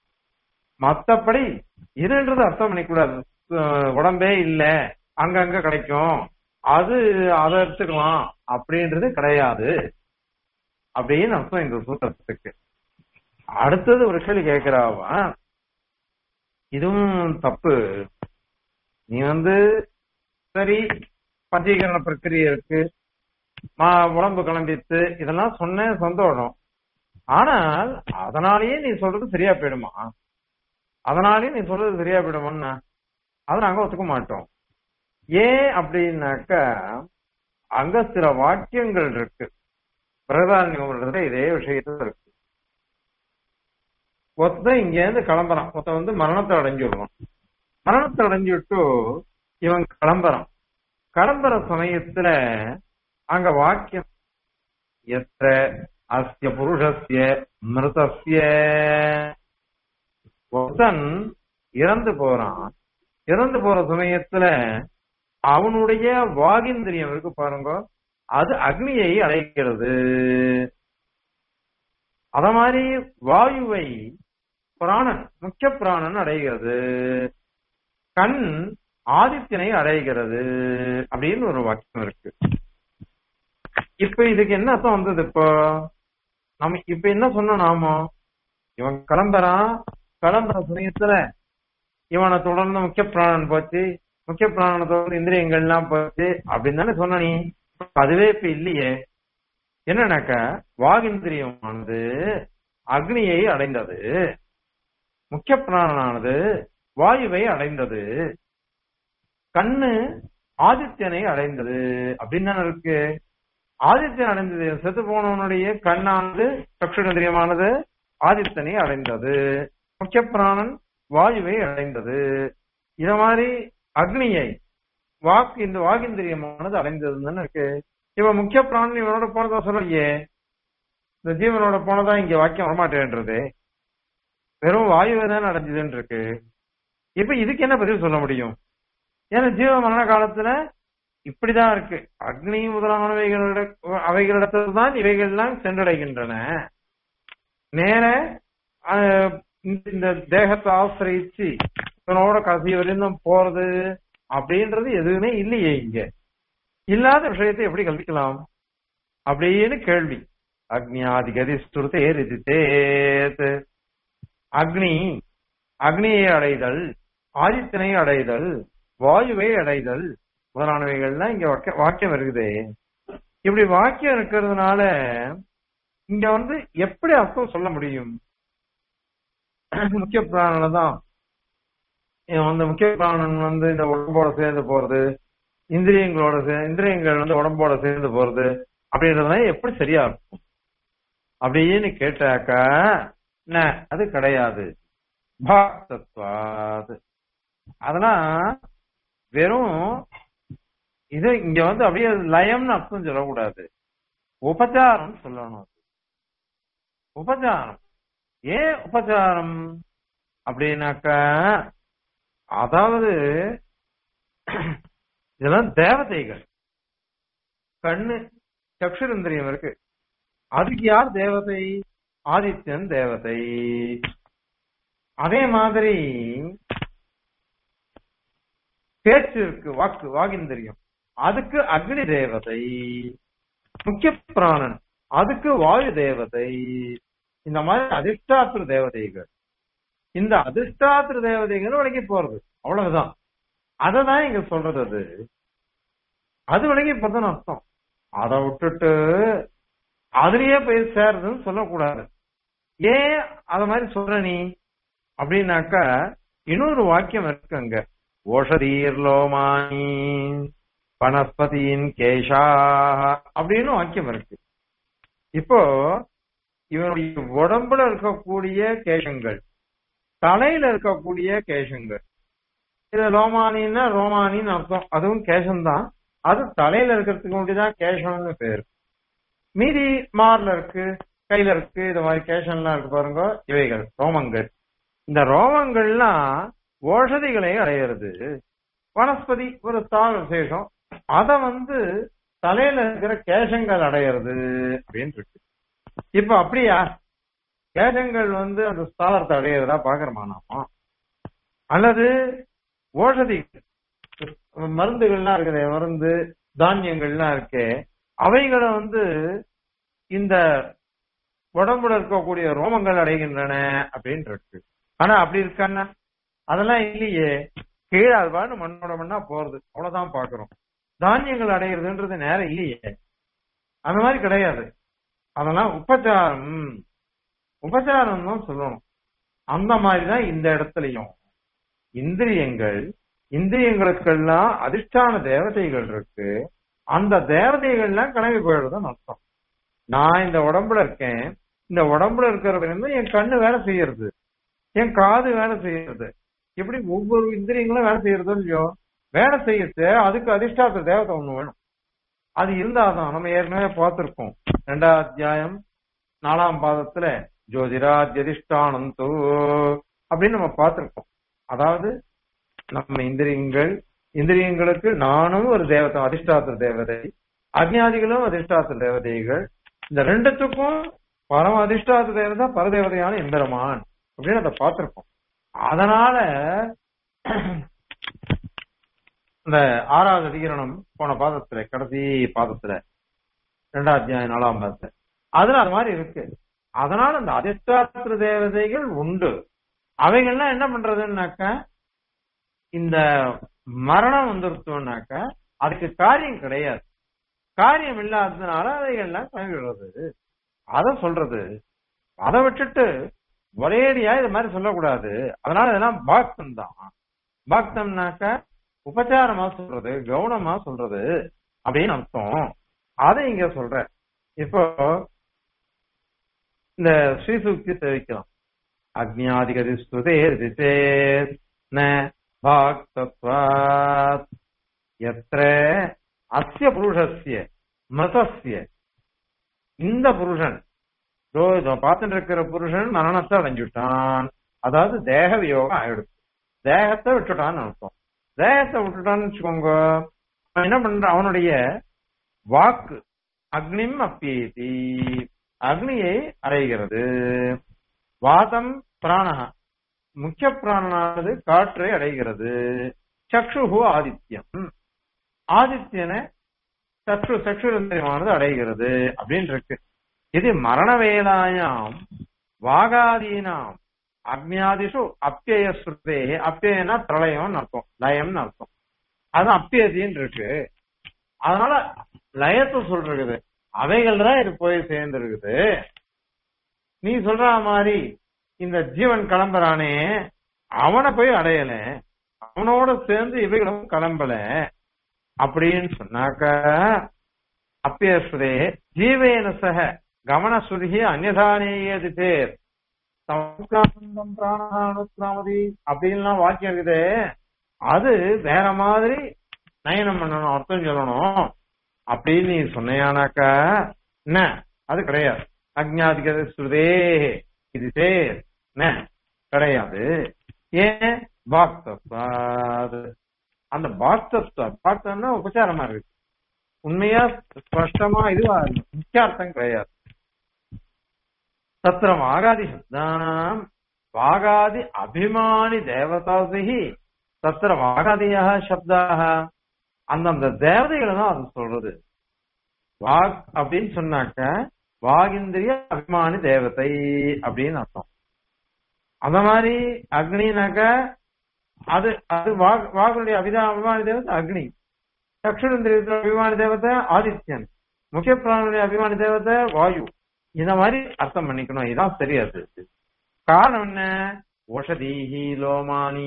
மத்தபடி இதுன்றது அர்த்தம் பண்ணிக்கூடாது அஹ் உடம்பே இல்ல அங்கங்க கிடைக்கும் அது அதை எடுத்துக்கலாம் அப்படின்றது கிடையாது அப்படின்னு அர்த்தம் இந்த சூத்திரத்துக்கு அடுத்தது ஒரு கேள்வி கேட்கிறாவா இதுவும் தப்பு நீ வந்து சரி பஞ்சீகரண பிரக்கிரியை இருக்கு மா- உடம்பு கிளம்பித்து இதெல்லாம் சொன்ன சந்தோஷம் ஆனால் அதனாலேயே நீ சொல்றது சரியா போயிடுமா அதனாலேயே நீ சொல்றது சரியா போயிடுமான்னா அதை நாங்க ஒத்துக்க மாட்டோம் ஏன் அப்படின்னாக்கா அங்க சில வாக்கியங்கள் இருக்கு பிரதானியம்ன்றதுல இதே விஷயத்துல இருக்கு ஒருத்தன் இங்க இருந்து கிளம்புறான் ஒருத்தன் வந்து மரணத்தை அடைஞ்சிடுவான் மரணத்தை அடைஞ்சுட்டு இவன் கிளம்புறான் கிளம்புற சமயத்துல அங்க வாக்கியம் எத்த அஸ்ய புருஷஸ்ய மிருதஸ்ய ஒருத்தன் இறந்து போறான் இறந்து போற சமயத்துல அவனுடைய வாகிந்திரியம் இருக்கு பாருங்க அது அக்னியை அடைக்கிறது அத மாதிரி வாயுவை பிராணன் முக்கிய பிராணன் அடைகிறது கண் ஆதித்யனை அடைகிறது அப்படின்னு ஒரு வாக்கியம் இருக்கு இப்ப இதுக்கு என்ன அர்த்தம் வந்தது இப்போ நம்ம இப்ப என்ன சொன்ன நாமோ இவன் கிளம்புறான் கிளம்புற சமயத்துல இவனை தொடர்ந்து முக்கிய பிராணன் போச்சு முக்கிய பிராணனை தொடர்ந்து இந்திரியங்கள்லாம் போச்சு அப்படின்னு தானே சொன்ன நீ அதுவே இப்ப இல்லையே என்னன்னாக்க வாகிந்திரியமானது அக்னியை அடைந்தது முக்கிய பிராணனானது வாயுவை அடைந்தது கண்ணு ஆதித்யனை அடைந்தது அப்படின்னு தானே இருக்கு ஆதித்யன் அடைந்தது செத்து போனவனுடைய கண்ணானது சக்ஷுரந்திரியமானது ஆதித்தனை அடைந்தது முக்கிய பிராணன் வாயுவை அடைந்தது இத மாதிரி அக்னியை வாக்கு இந்த வாகிந்திரியமானது அடைந்ததுன்னு இருக்கு இவன் முக்கிய பிராணன் இவனோட போனதா சொல்லலையே இந்த ஜீவனோட போனதா இங்க வாக்கியம் வரமாட்டேன்றது வெறும் வாயுவை தான் அடைஞ்சதுன்னு இருக்கு இப்ப இதுக்கு என்ன பதில் சொல்ல முடியும் ஏன்னா ஜீவ மரண காலத்துல இப்படிதான் இருக்கு அக்னி முதலானவைகளிட அவைகளிடத்தில் தான் இவைகள்லாம் சென்றடைகின்றன நேர அஹ், இந்த- இந்த தேகத்தை ஆசிரியிச்சு இவனோட கடைசி வரையும் போறது அப்படின்றது எதுவுமே இல்லையே இங்க இல்லாத விஷயத்தை எப்படி கல்விக்கலாம் அப்படின்னு கேள்வி அக்னியாதிகதி ஸ்துருதே ரிதித்தேத் அக்னி அக்னியை அடைதல் ஆதித்தனை அடைதல் வாயுவை அடைதல் முதலானவைகள்லாம் இங்க வாக்க- வாக்கியம் இருக்குது இப்படி வாக்கியம் இருக்கிறதுனால இங்க வந்து எப்படி அர்த்தம் சொல்ல முடியும் முக்கிய பிராணனை தான் இவன் வந்து முக்கிய பிராணன் வந்து இந்த உடம்போட சேர்ந்து போறது இந்திரியங்களோட சே- இந்திரியங்கள் வந்து உடம்போட சேர்ந்து போறது அப்படின்றதுலாம் எப்படி சரியா இருக்கும் அப்படின்னு கேட்டாக்கா என்ன அது கிடையாது பாக்தத்வாது அதெல்லாம் வெறும் இது இங்க வந்து அப்படியே லயம்னு அர்த்தம் சொல்லக்கூடாது உபச்சாரம் சொல்லணும் உபச்சாரம் ஏன் உபச்சாரம் அப்படின்னாக்கா அதாவது இதெல்லாம் தேவதைகள் கண்ணு சக்ஷுரந்திரியம் இருக்கு அதுக்கு யார் தேவதை ஆதித்யன் தேவதை அதே மாதிரி பேச்சு இருக்கு வாக்கு வாகிந்திரியம் அதுக்கு அக்னி தேவதை முக்கிய பிராணன் அதுக்கு வாயு தேவதை இந்த மாதிரி அதிர்ஷ்டாத்திர தேவதைகள் இந்த அதிர்ஷ்டாத்திர தேவதைகள் விலகி போறது அவ்வளவுதான் அததான் இங்க சொல்றது அது அது விலகி போறதுன்னு அர்த்தம் அதை விட்டுட்டு அதுலயே போய் சேருதுன்னு சொல்லக்கூடாது ஏன் அத மாதிரி சொல்ற நீ அப்படின்னாக்கா இன்னொரு வாக்கியம் இருக்கு அங்க ஓஷதீர் லோமானி வனஸ்பதியின் கேஷா அப்படின்னு வாக்கியம் இருக்கு இப்போ இவனுடைய உடம்புல இருக்கக்கூடிய கேஷங்கள் தலையில இருக்கக்கூடிய கேஷங்கள் இது லோமானின்னா ரோமானின்னு அர்த்தம் அதுவும் கேஷம்தான் அது தலையில இருக்கிறதுக்கு வேண்டிதான் கேஷம்னு பேரு மீதி மார்ல இருக்கு கையில இருக்கு இது மாதிரி கேஷன்லாம் இருக்கு பாருங்க இவைகள் ரோமங்கள் இந்த ரோமங்கள்லாம் ஓஷதிகளை அடையிறது வனஸ்பதி ஒரு தாழ் விசேஷம் அத வந்து தலையில இருக்கிற கேசங்கள் அடையிறது அப்படின்னு இருக்கு இப்ப அப்படியா கேசங்கள் வந்து அந்த ஸ்தானத்தை அடையிறதா பாக்குறோமா நாம அல்லது ஓஷதி மருந்துகள்லாம் இருக்குது மருந்து தானியங்கள்லாம் இருக்கு அவைகளை வந்து இந்த உடம்புல இருக்கக்கூடிய ரோமங்கள் அடைகின்றன அப்படின்னு இருக்கு ஆனா அப்படி இருக்கான்னா அதெல்லாம் இல்லையே கீழே அது மண்ணோட மண்ணா போறது அவ்வளவுதான் பாக்குறோம் தானியங்கள் அடைகிறதுன்றது நேரம் இல்லையே அந்த மாதிரி கிடையாது அதெல்லாம் உபச்சாரம் உபச்சாரம் தான் சொல்லணும் அந்த மாதிரிதான் இந்த இடத்துலயும் இந்திரியங்கள் இந்திரியங்களுக்கெல்லாம் அதிர்ஷ்டான தேவதைகள் இருக்கு அந்த தேவதைகள்லாம் கிளம்பி போயிடுறதுன்னு அர்த்தம் நான் இந்த உடம்புல இருக்கேன் இந்த உடம்புல இருக்கிறது என் கண்ணு வேலை செய்யறது என் காது வேலை செய்யறது இப்படி ஒவ்வொரு இந்திரியங்களும் வேலை செய்யறதோ இல்லையோ வேலை செய்யறது அதுக்கு அதிர்ஷ்டாத்த தேவதை ஒண்ணு வேணும் அது இருந்தாதான் நம்ம ஏற்கனவே பார்த்திருக்கோம் ரெண்டாம் அத்தியாயம் நாலாம் பாதத்துல ஜோதிராஜதிஷ்டானந்தோ அப்படின்னு நம்ம பார்த்திருக்கோம் அதாவது நம்ம இந்திரியங்கள் இந்திரியங்களுக்கு நானும் ஒரு தேவதை அதிர்ஷ்டாத்திர தேவதை அக்ஞாதிகளும் அதிர்ஷ்டாத்திர தேவதைகள் இந்த ரெண்டுத்துக்கும் பரம அதிர்ஷ்டாத்திர தேவதை பரதேவதையான எம்பெருமான் அப்படின்னு அதை பார்த்திருக்கோம் அதனால இந்த ஆறாவது அதிகரணம் போன பாதத்துல கடைசி பாதத்துல ரெண்டாம் அத்தியாயம் நாலாம் பாதத்துல அதுல அது மாதிரி இருக்கு அதனால அந்த அதிர்ஷ்டாத்திர தேவதைகள் உண்டு அவைகள்லாம் என்ன பண்றதுன்னாக்க இந்த மரணம் வந்துருத்தோம்னாக்க அதுக்கு காரியம் கிடையாது காரியம் இல்லாததுனால அதைகள்லாம் கிளம்பிடுறது அத சொல்றது அதை விட்டுட்டு ஒரேடியா இது மாதிரி சொல்லக்கூடாது அதனால இதெல்லாம் பாக்தம் தான் பாக்தம்னாக்க உபச்சாரமா சொல்றது கவுனமா சொல்றது அப்படின்னு அர்த்தம் அதை இங்க சொல்ற இப்போ இந்த ஸ்ரீசுக்தி தெரிவிக்கலாம் அக்ஞாதிகதி ஸ்துதே ந பாக்தத்வாத் எத்திர அஸ்ய புருஷஸ்ய மிருதஸ்ய இந்த புருஷன் பார்த்துட்டு இருக்கிற புருஷன் மரணத்தை அடைஞ்சுட்டான் அதாவது தேக வியோகம் ஆயிடுச்சு தேகத்தை விட்டுட்டான்னு அர்த்தம் தேகத்தை விட்டுட்டான்னு வச்சுக்கோங்க அவன் என்ன பண்ற அவனுடைய வாக்கு அக்னிம் அப்பியேதி அக்னியை அடைகிறது வாதம் பிராணஹா முக்கிய பிராணனானது காற்றை அடைகிறது சக்ஷுகு ஆதித்யம் ஆதித்யனை சற்று சற்றுரந்திரமானது அடைகிறது அப்படின்னு இருக்கு இது மரண வேலாயாம் வாகாதீனாம் அக்னியாதிஷு அப்பிய ஸ்ருதே அப்பியனா பிரளயம்னு அர்த்தம் லயம்னு அர்த்தம் அது அப்பியதின்னு இருக்கு அதனால லயத்தை சொல்றது அவைகள் தான் இது போய் சேர்ந்துருக்குது நீ சொல்ற மாதிரி இந்த ஜீவன் கிளம்புறானே அவனை போய் அடையல அவனோட சேர்ந்து இவைகளும் கிளம்பல அப்படின்னு சொன்னாக்க அப்பியஸ்ரே ஜீவேன சக கமனசுருகி அந்நதானேயது பேர் சம்ஸ்காரம் பிராணானுஸ்ராமதி அப்படின்லாம் வாக்கியம் இருக்குது அது வேற மாதிரி நயனம் பண்ணணும் அர்த்தம் சொல்லணும் அப்படின்னு நீ சொன்னையானாக்கா என்ன அது கிடையாது அஜ்ஞாதிகத ஸ்ருதே இது சேர் என்ன கிடையாது ஏன் பாக்தத்வாத் அந்த பாக்தத்வாத் பாக்தம்னா உபச்சாரமா இருக்கு உண்மையா ஸ்பஷ்டமா இதுவா முக்கியார்த்தம் கிடையாது தத்திர வாகாதி சப்தானாம் வாகாதி அபிமானி தேவதாசிகி தத்திர வாகாதியா சப்தாக அந்தந்த தேவதைகளை தான் அது சொல்றது வாக் அப்படின்னு சொன்னாக்க வாகிந்திரிய அபிமானி தேவதை அப்படின்னு அர்த்தம் அந்த மாதிரி அக்னினாக்க அது அது வாக் வாகனுடைய அபிதா அபிமானி தேவதை அக்னி தக்ஷணேந்திரியத்துல அபிமானி தேவதை ஆதித்யன் முக்கிய பிராணனுடைய அபிமானி தேவதை வாயு இந்த மாதிரி அர்த்தம் பண்ணிக்கணும் இதுதான் சரியாது காரணம் என்ன ஓஷதீஹி லோமானி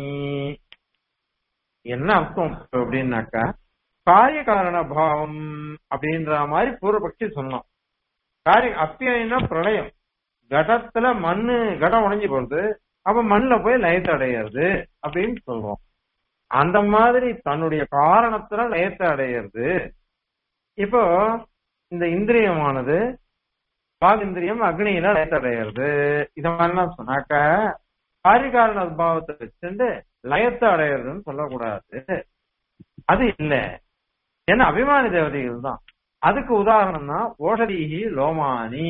என்ன அர்த்தம் அப்படின்னாக்கா காரிய காரண பாவம் அப்படின்ற மாதிரி பூர்வபக்ஷி சொன்னோம் காரிய அப்பியம்னா பிரளயம் கடத்துல மண்ணு கடம் உடைஞ்சு போறது அப்ப மண்ணுல போய் லயத்தை அடையிறது அப்படின்னு சொல்றோம் அந்த மாதிரி தன்னுடைய காரணத்துல லயத்தை அடையிறது இப்போ இந்த இந்திரியமானது பாகிந்திரியம் அக்னியில லயத்தை அடையிறது இத மாதிரிலாம் சொன்னாக்க காரிகாரண பாவத்தை வச்சுட்டு லயத்தை அடையிறதுன்னு சொல்லக்கூடாது அது இல்ல ஏன்னா அபிமானி தேவதைகள் தான் அதுக்கு உதாரணம் தான் ஓஷதீகி லோமானி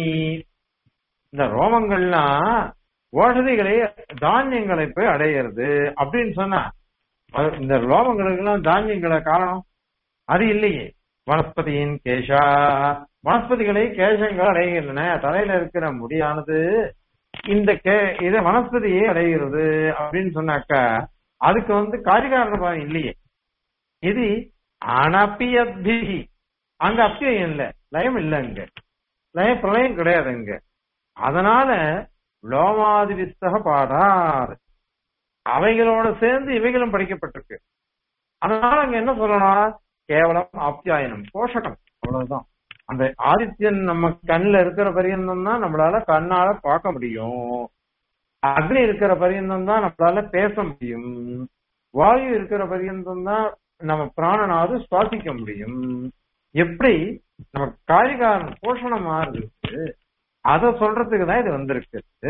இந்த ரோமங்கள்லாம் ஓஷதிகளை தானியங்களை போய் அடையிறது அப்படின்னு சொன்னா அது இந்த லோமங்களுக்கு எல்லாம் தானியங்களை காரணம் அது இல்லையே வனஸ்பதியின் கேஷா வனஸ்பதிகளை கேசங்கள் அடைகின்றன தலையில இருக்கிற முடியானது இந்த கே இத வனஸ்பதியை அடைகிறது அப்படின்னு சொன்னாக்கா அதுக்கு வந்து காரிகாரணம் இல்லையே இது அனப்பியத்பிகி அங்க அப்பியம் இல்ல லயம் இல்ல அங்க லய பிரளயம் கிடையாது அங்க அதனால லோமாதி வித்தக பாடார் அவைகளோட சேர்ந்து இவைகளும் படிக்கப்பட்டிருக்கு அதனால அங்க என்ன சொல்லணும் கேவலம் ஆப்தியாயனம் போஷகம் அவ்வளவுதான் அந்த ஆதித்யன் நம்ம கண்ணுல இருக்கிற பரியந்தம் தான் நம்மளால கண்ணால பார்க்க முடியும் அக்னி இருக்கிற பரியந்தம் தான் நம்மளால பேச முடியும் வாயு இருக்கிற பரியந்தம் தான் நம்ம பிராணனாவது சுவாசிக்க முடியும் எப்படி நம்ம காரிகாரன் போஷணமா இருக்கு அத சொல்றதுக்கு தான் இது வந்திருக்கு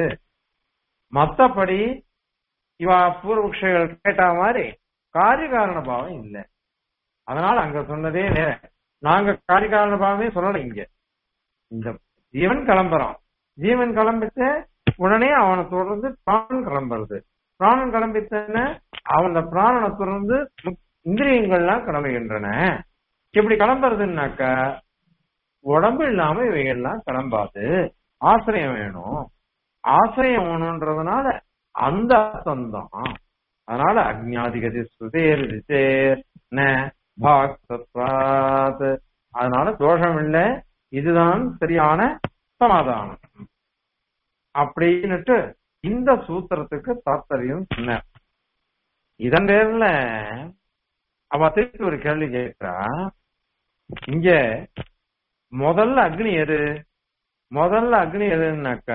மத்தபடி இவா பூர்வபக்ஷிகள் கேட்ட மாதிரி காரியகாரண பாவம் இல்லை அதனால அங்க சொன்னதே வேற நாங்க காரிகாரண பாவமே சொல்லல இங்க இந்த ஜீவன் கிளம்புறான் ஜீவன் கிளம்பிட்டு உடனே அவனை தொடர்ந்து பிராணன் கிளம்புறது பிராணன் கிளம்பித்தன அவன் பிராணனை தொடர்ந்து இந்திரியங்கள்லாம் கிளம்புகின்றன இப்படி கிளம்புறதுன்னாக்க உடம்பு இல்லாம இவைகள்லாம் கிளம்பாது ஆசிரியம் வேணும் ஆசிரியம் வேணும்ன்றதுனால அந்த அர்த்தம் தான் அதனால அக்ஞாதிகதி சுதேர் திசேர் பாக்தத்வாத் அதனால தோஷம் இல்லை இதுதான் சரியான சமாதானம் அப்படின்னுட்டு இந்த சூத்திரத்துக்கு தாத்பரியம் சொன்னார் இதன் பேர்ல அவ திருப்பி ஒரு கேள்வி கேட்கிறா இங்க முதல்ல அக்னி எது முதல்ல அக்னி எதுன்னாக்க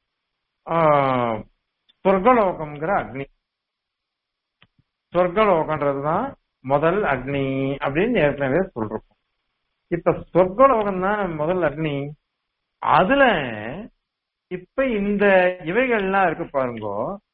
சொர்க்கலோகம்ங்கிற அக்னி சொர்க்கலோகன்றதுதான் முதல் அக்னி அப்படின்னு ஏற்கனவே சொல்றோம் இப்ப சொர்க்கலோகம் தான் முதல் அக்னி அதுல இப்ப இந்த இவைகள்லாம் இருக்கு பாருங்க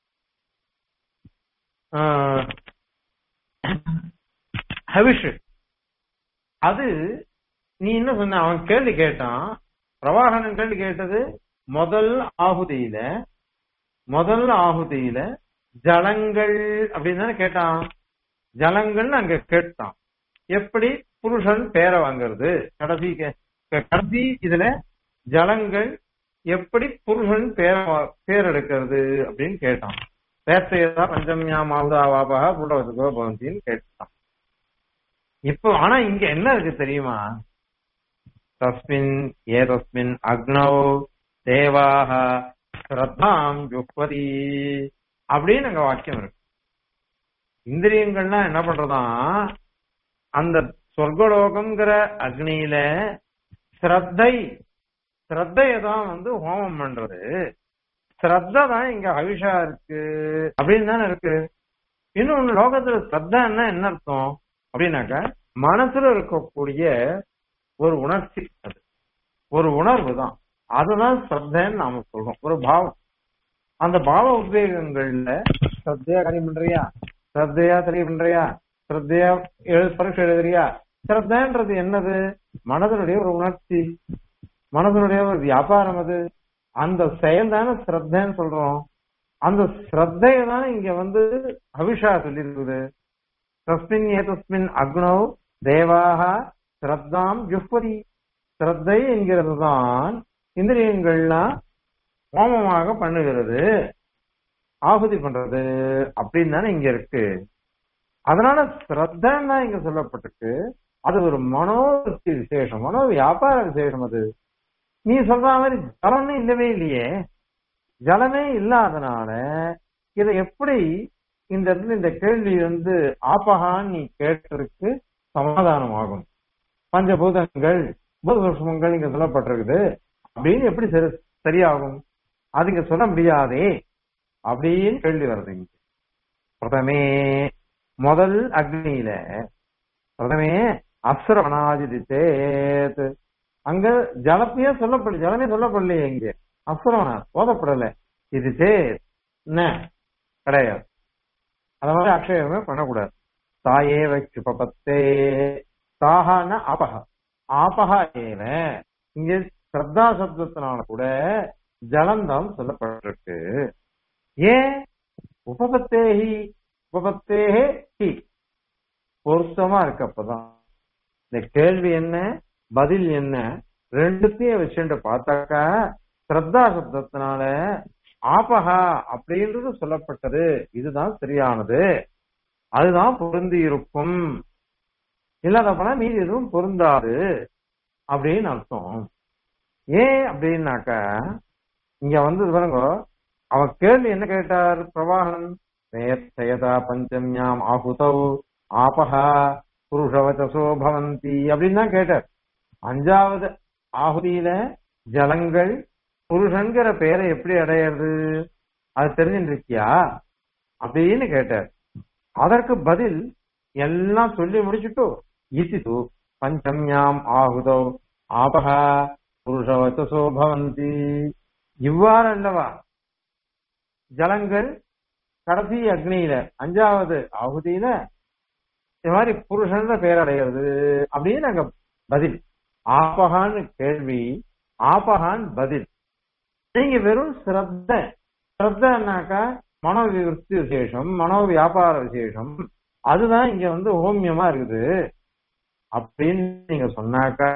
ஹவிஷ் அது நீ என்ன சொன்ன அவன் கேள்வி கேட்டான் பிரவாகனன் கேள்வி கேட்டது முதல் ஆகுதியில முதல் ஆகுதியில ஜலங்கள் அப்படின்னு தானே கேட்டான் ஜலங்கள்னு அங்க கேட்டான் எப்படி புருஷன் பேரை வாங்குறது கடைசி கடைசி இதுல ஜலங்கள் எப்படி புருஷன் பேர பேர் எடுக்கிறது அப்படின்னு கேட்டான் வேத்தையதா பஞ்சமியா மாவுதா வாபா புண்டவசுகோ பவந்தின்னு கேட்டான் இப்போ ஆனா இங்க என்ன இருக்கு தெரியுமா தஸ்மின் ஏதஸ்மின் அக்னோ தேவாக ஸ்ரத்தாம் ஜுக்வதி அப்படின்னு அங்க வாக்கியம் இருக்கு இந்திரியங்கள்லாம் என்ன பண்றதாம் அந்த சொர்க்கலோகம்ங்கிற அக்னியில ஸ்ரத்தை ஸ்ரத்தையை தான் வந்து ஹோமம் பண்றது ஸ்ரத்த தான் இங்க ஹவிஷா இருக்கு அப்படின்னு தானே இருக்கு இன்னொன்னு லோகத்துல ஸ்ரத்தான்னா என்ன அர்த்தம் அப்படின்னாக்க மனசுல இருக்கக்கூடிய ஒரு உணர்ச்சி அது ஒரு உணர்வு தான் அதுதான் ஸ்ரத்தன்னு நாம சொல்றோம் ஒரு பாவம் அந்த பாவ உத்வேகங்கள்ல ஸ்ரத்தையா காரியம் பண்றியா ஸ்ரத்தையா தெரிய பண்றியா ஸ்ரத்தையா எழு பரீட்சை எழுதுறியா ஸ்ரத்தன்றது என்னது மனதனுடைய ஒரு உணர்ச்சி மனதனுடைய ஒரு வியாபாரம் அது அந்த செயல் தானே ஸ்ரத்தன்னு சொல்றோம் அந்த ஸ்ரத்தைய தான் இங்க வந்து அபிஷா சொல்லியிருக்குது தஸ்மின் ஏதஸ்மின் அக்னோ தேவாக ஸ்ரத்தாம் ஜுப்பதி ஸ்ரத்தை என்கிறது தான் இந்திரியங்கள்லாம் ஹோமமாக பண்ணுகிறது ஆகுதி பண்றது அப்படின்னு தானே இங்க இருக்கு அதனால ஸ்ரத்தன்னு தான் இங்க சொல்லப்பட்டிருக்கு அது ஒரு மனோவருத்தி விசேஷம் மனோ வியாபார விசேஷம் அது நீ சொல்ற மாதிரி ஜலமே இல்லவே இல்லையே ஜலமே இல்லாதனால இதை எப்படி இந்த இடத்துல இந்த கேள்வி வந்து ஆபகான்னு நீ கேட்டதுக்கு சமாதானம் ஆகும் பஞ்சபூதங்கள் பூதசூஷ்மங்கள் இங்க சொல்லப்பட்டிருக்குது அப்படின்னு எப்படி சரி சரியாகும் அது இங்க சொல்ல முடியாதே அப்படின்னு கேள்வி வருது இங்க பிரதமே முதல் அக்னியில பிரதமே அசுரவனாஜிதி சேத் அங்க ஜலத்தையே சொல்லப்படல ஜலமே சொல்லப்படலையே இங்க அசுரவனா ஓதப்படல இது சேத் என்ன கிடையாது அத மாதிரி அக்ஷயமே பண்ணக்கூடாது தாயே வச்சுபத்தே தாகான ஆபகா ஆபகா ஏவ இங்க ஸ்ரத்தா சப்தத்தினால கூட ஜலந்தான் சொல்லப்பட்டிருக்கு ஏன் உபபத்தேஹி உபபத்தேஹே ஹி பொருத்தமா இருக்கு அப்பதான் இந்த கேள்வி என்ன பதில் என்ன ரெண்டுத்தையும் வச்சுட்டு பார்த்தாக்கா ஸ்ரத்தா சப்தத்தினால ஆபகா அப்படின்றது சொல்லப்பட்டது இதுதான் சரியானது அதுதான் பொருந்தி இருக்கும் இல்லாதப்பனா மீதி எதுவும் பொருந்தாது அப்படின்னு அர்த்தம் ஏன் அப்படின்னாக்கா இங்க வந்து பாருங்க அவன் கேள்வி என்ன கேட்டார் பிரவாகன் நேர்த்தயதா பஞ்சம்யாம் ஆகுதௌ ஆபஹா புருஷவச்சசோ பவந்தி அப்படின்னு தான் கேட்டார் அஞ்சாவது ஆகுதியில ஜலங்கள் புருஷன்கிற பெயரை எப்படி அடையிறது அது தெரிஞ்சுருக்கியா அப்படின்னு கேட்டார் அதற்கு பதில் எல்லாம் சொல்லி முடிச்சுட்டு இசிது பஞ்சம்யாம் ஆகுதோ ஆபகா புருஷவச்சசோ பவந்தி இவ்வாறு அல்லவா ஜலங்கள் கடைசி அக்னியில அஞ்சாவது ஆகுதியில இது மாதிரி புருஷன் பெயர் அடைகிறது அப்படின்னு அங்க பதில் ஆபகான்னு கேள்வி ஆபகான் பதில் நீங்க வெறும் சிரத்த சிரத்தனாக்கா மனோ விருத்தி விசேஷம் மனோ வியாபார விசேஷம் அதுதான் இங்க வந்து ஹோமியமா இருக்குது அப்படின்னு நீங்க சொன்னாக்கா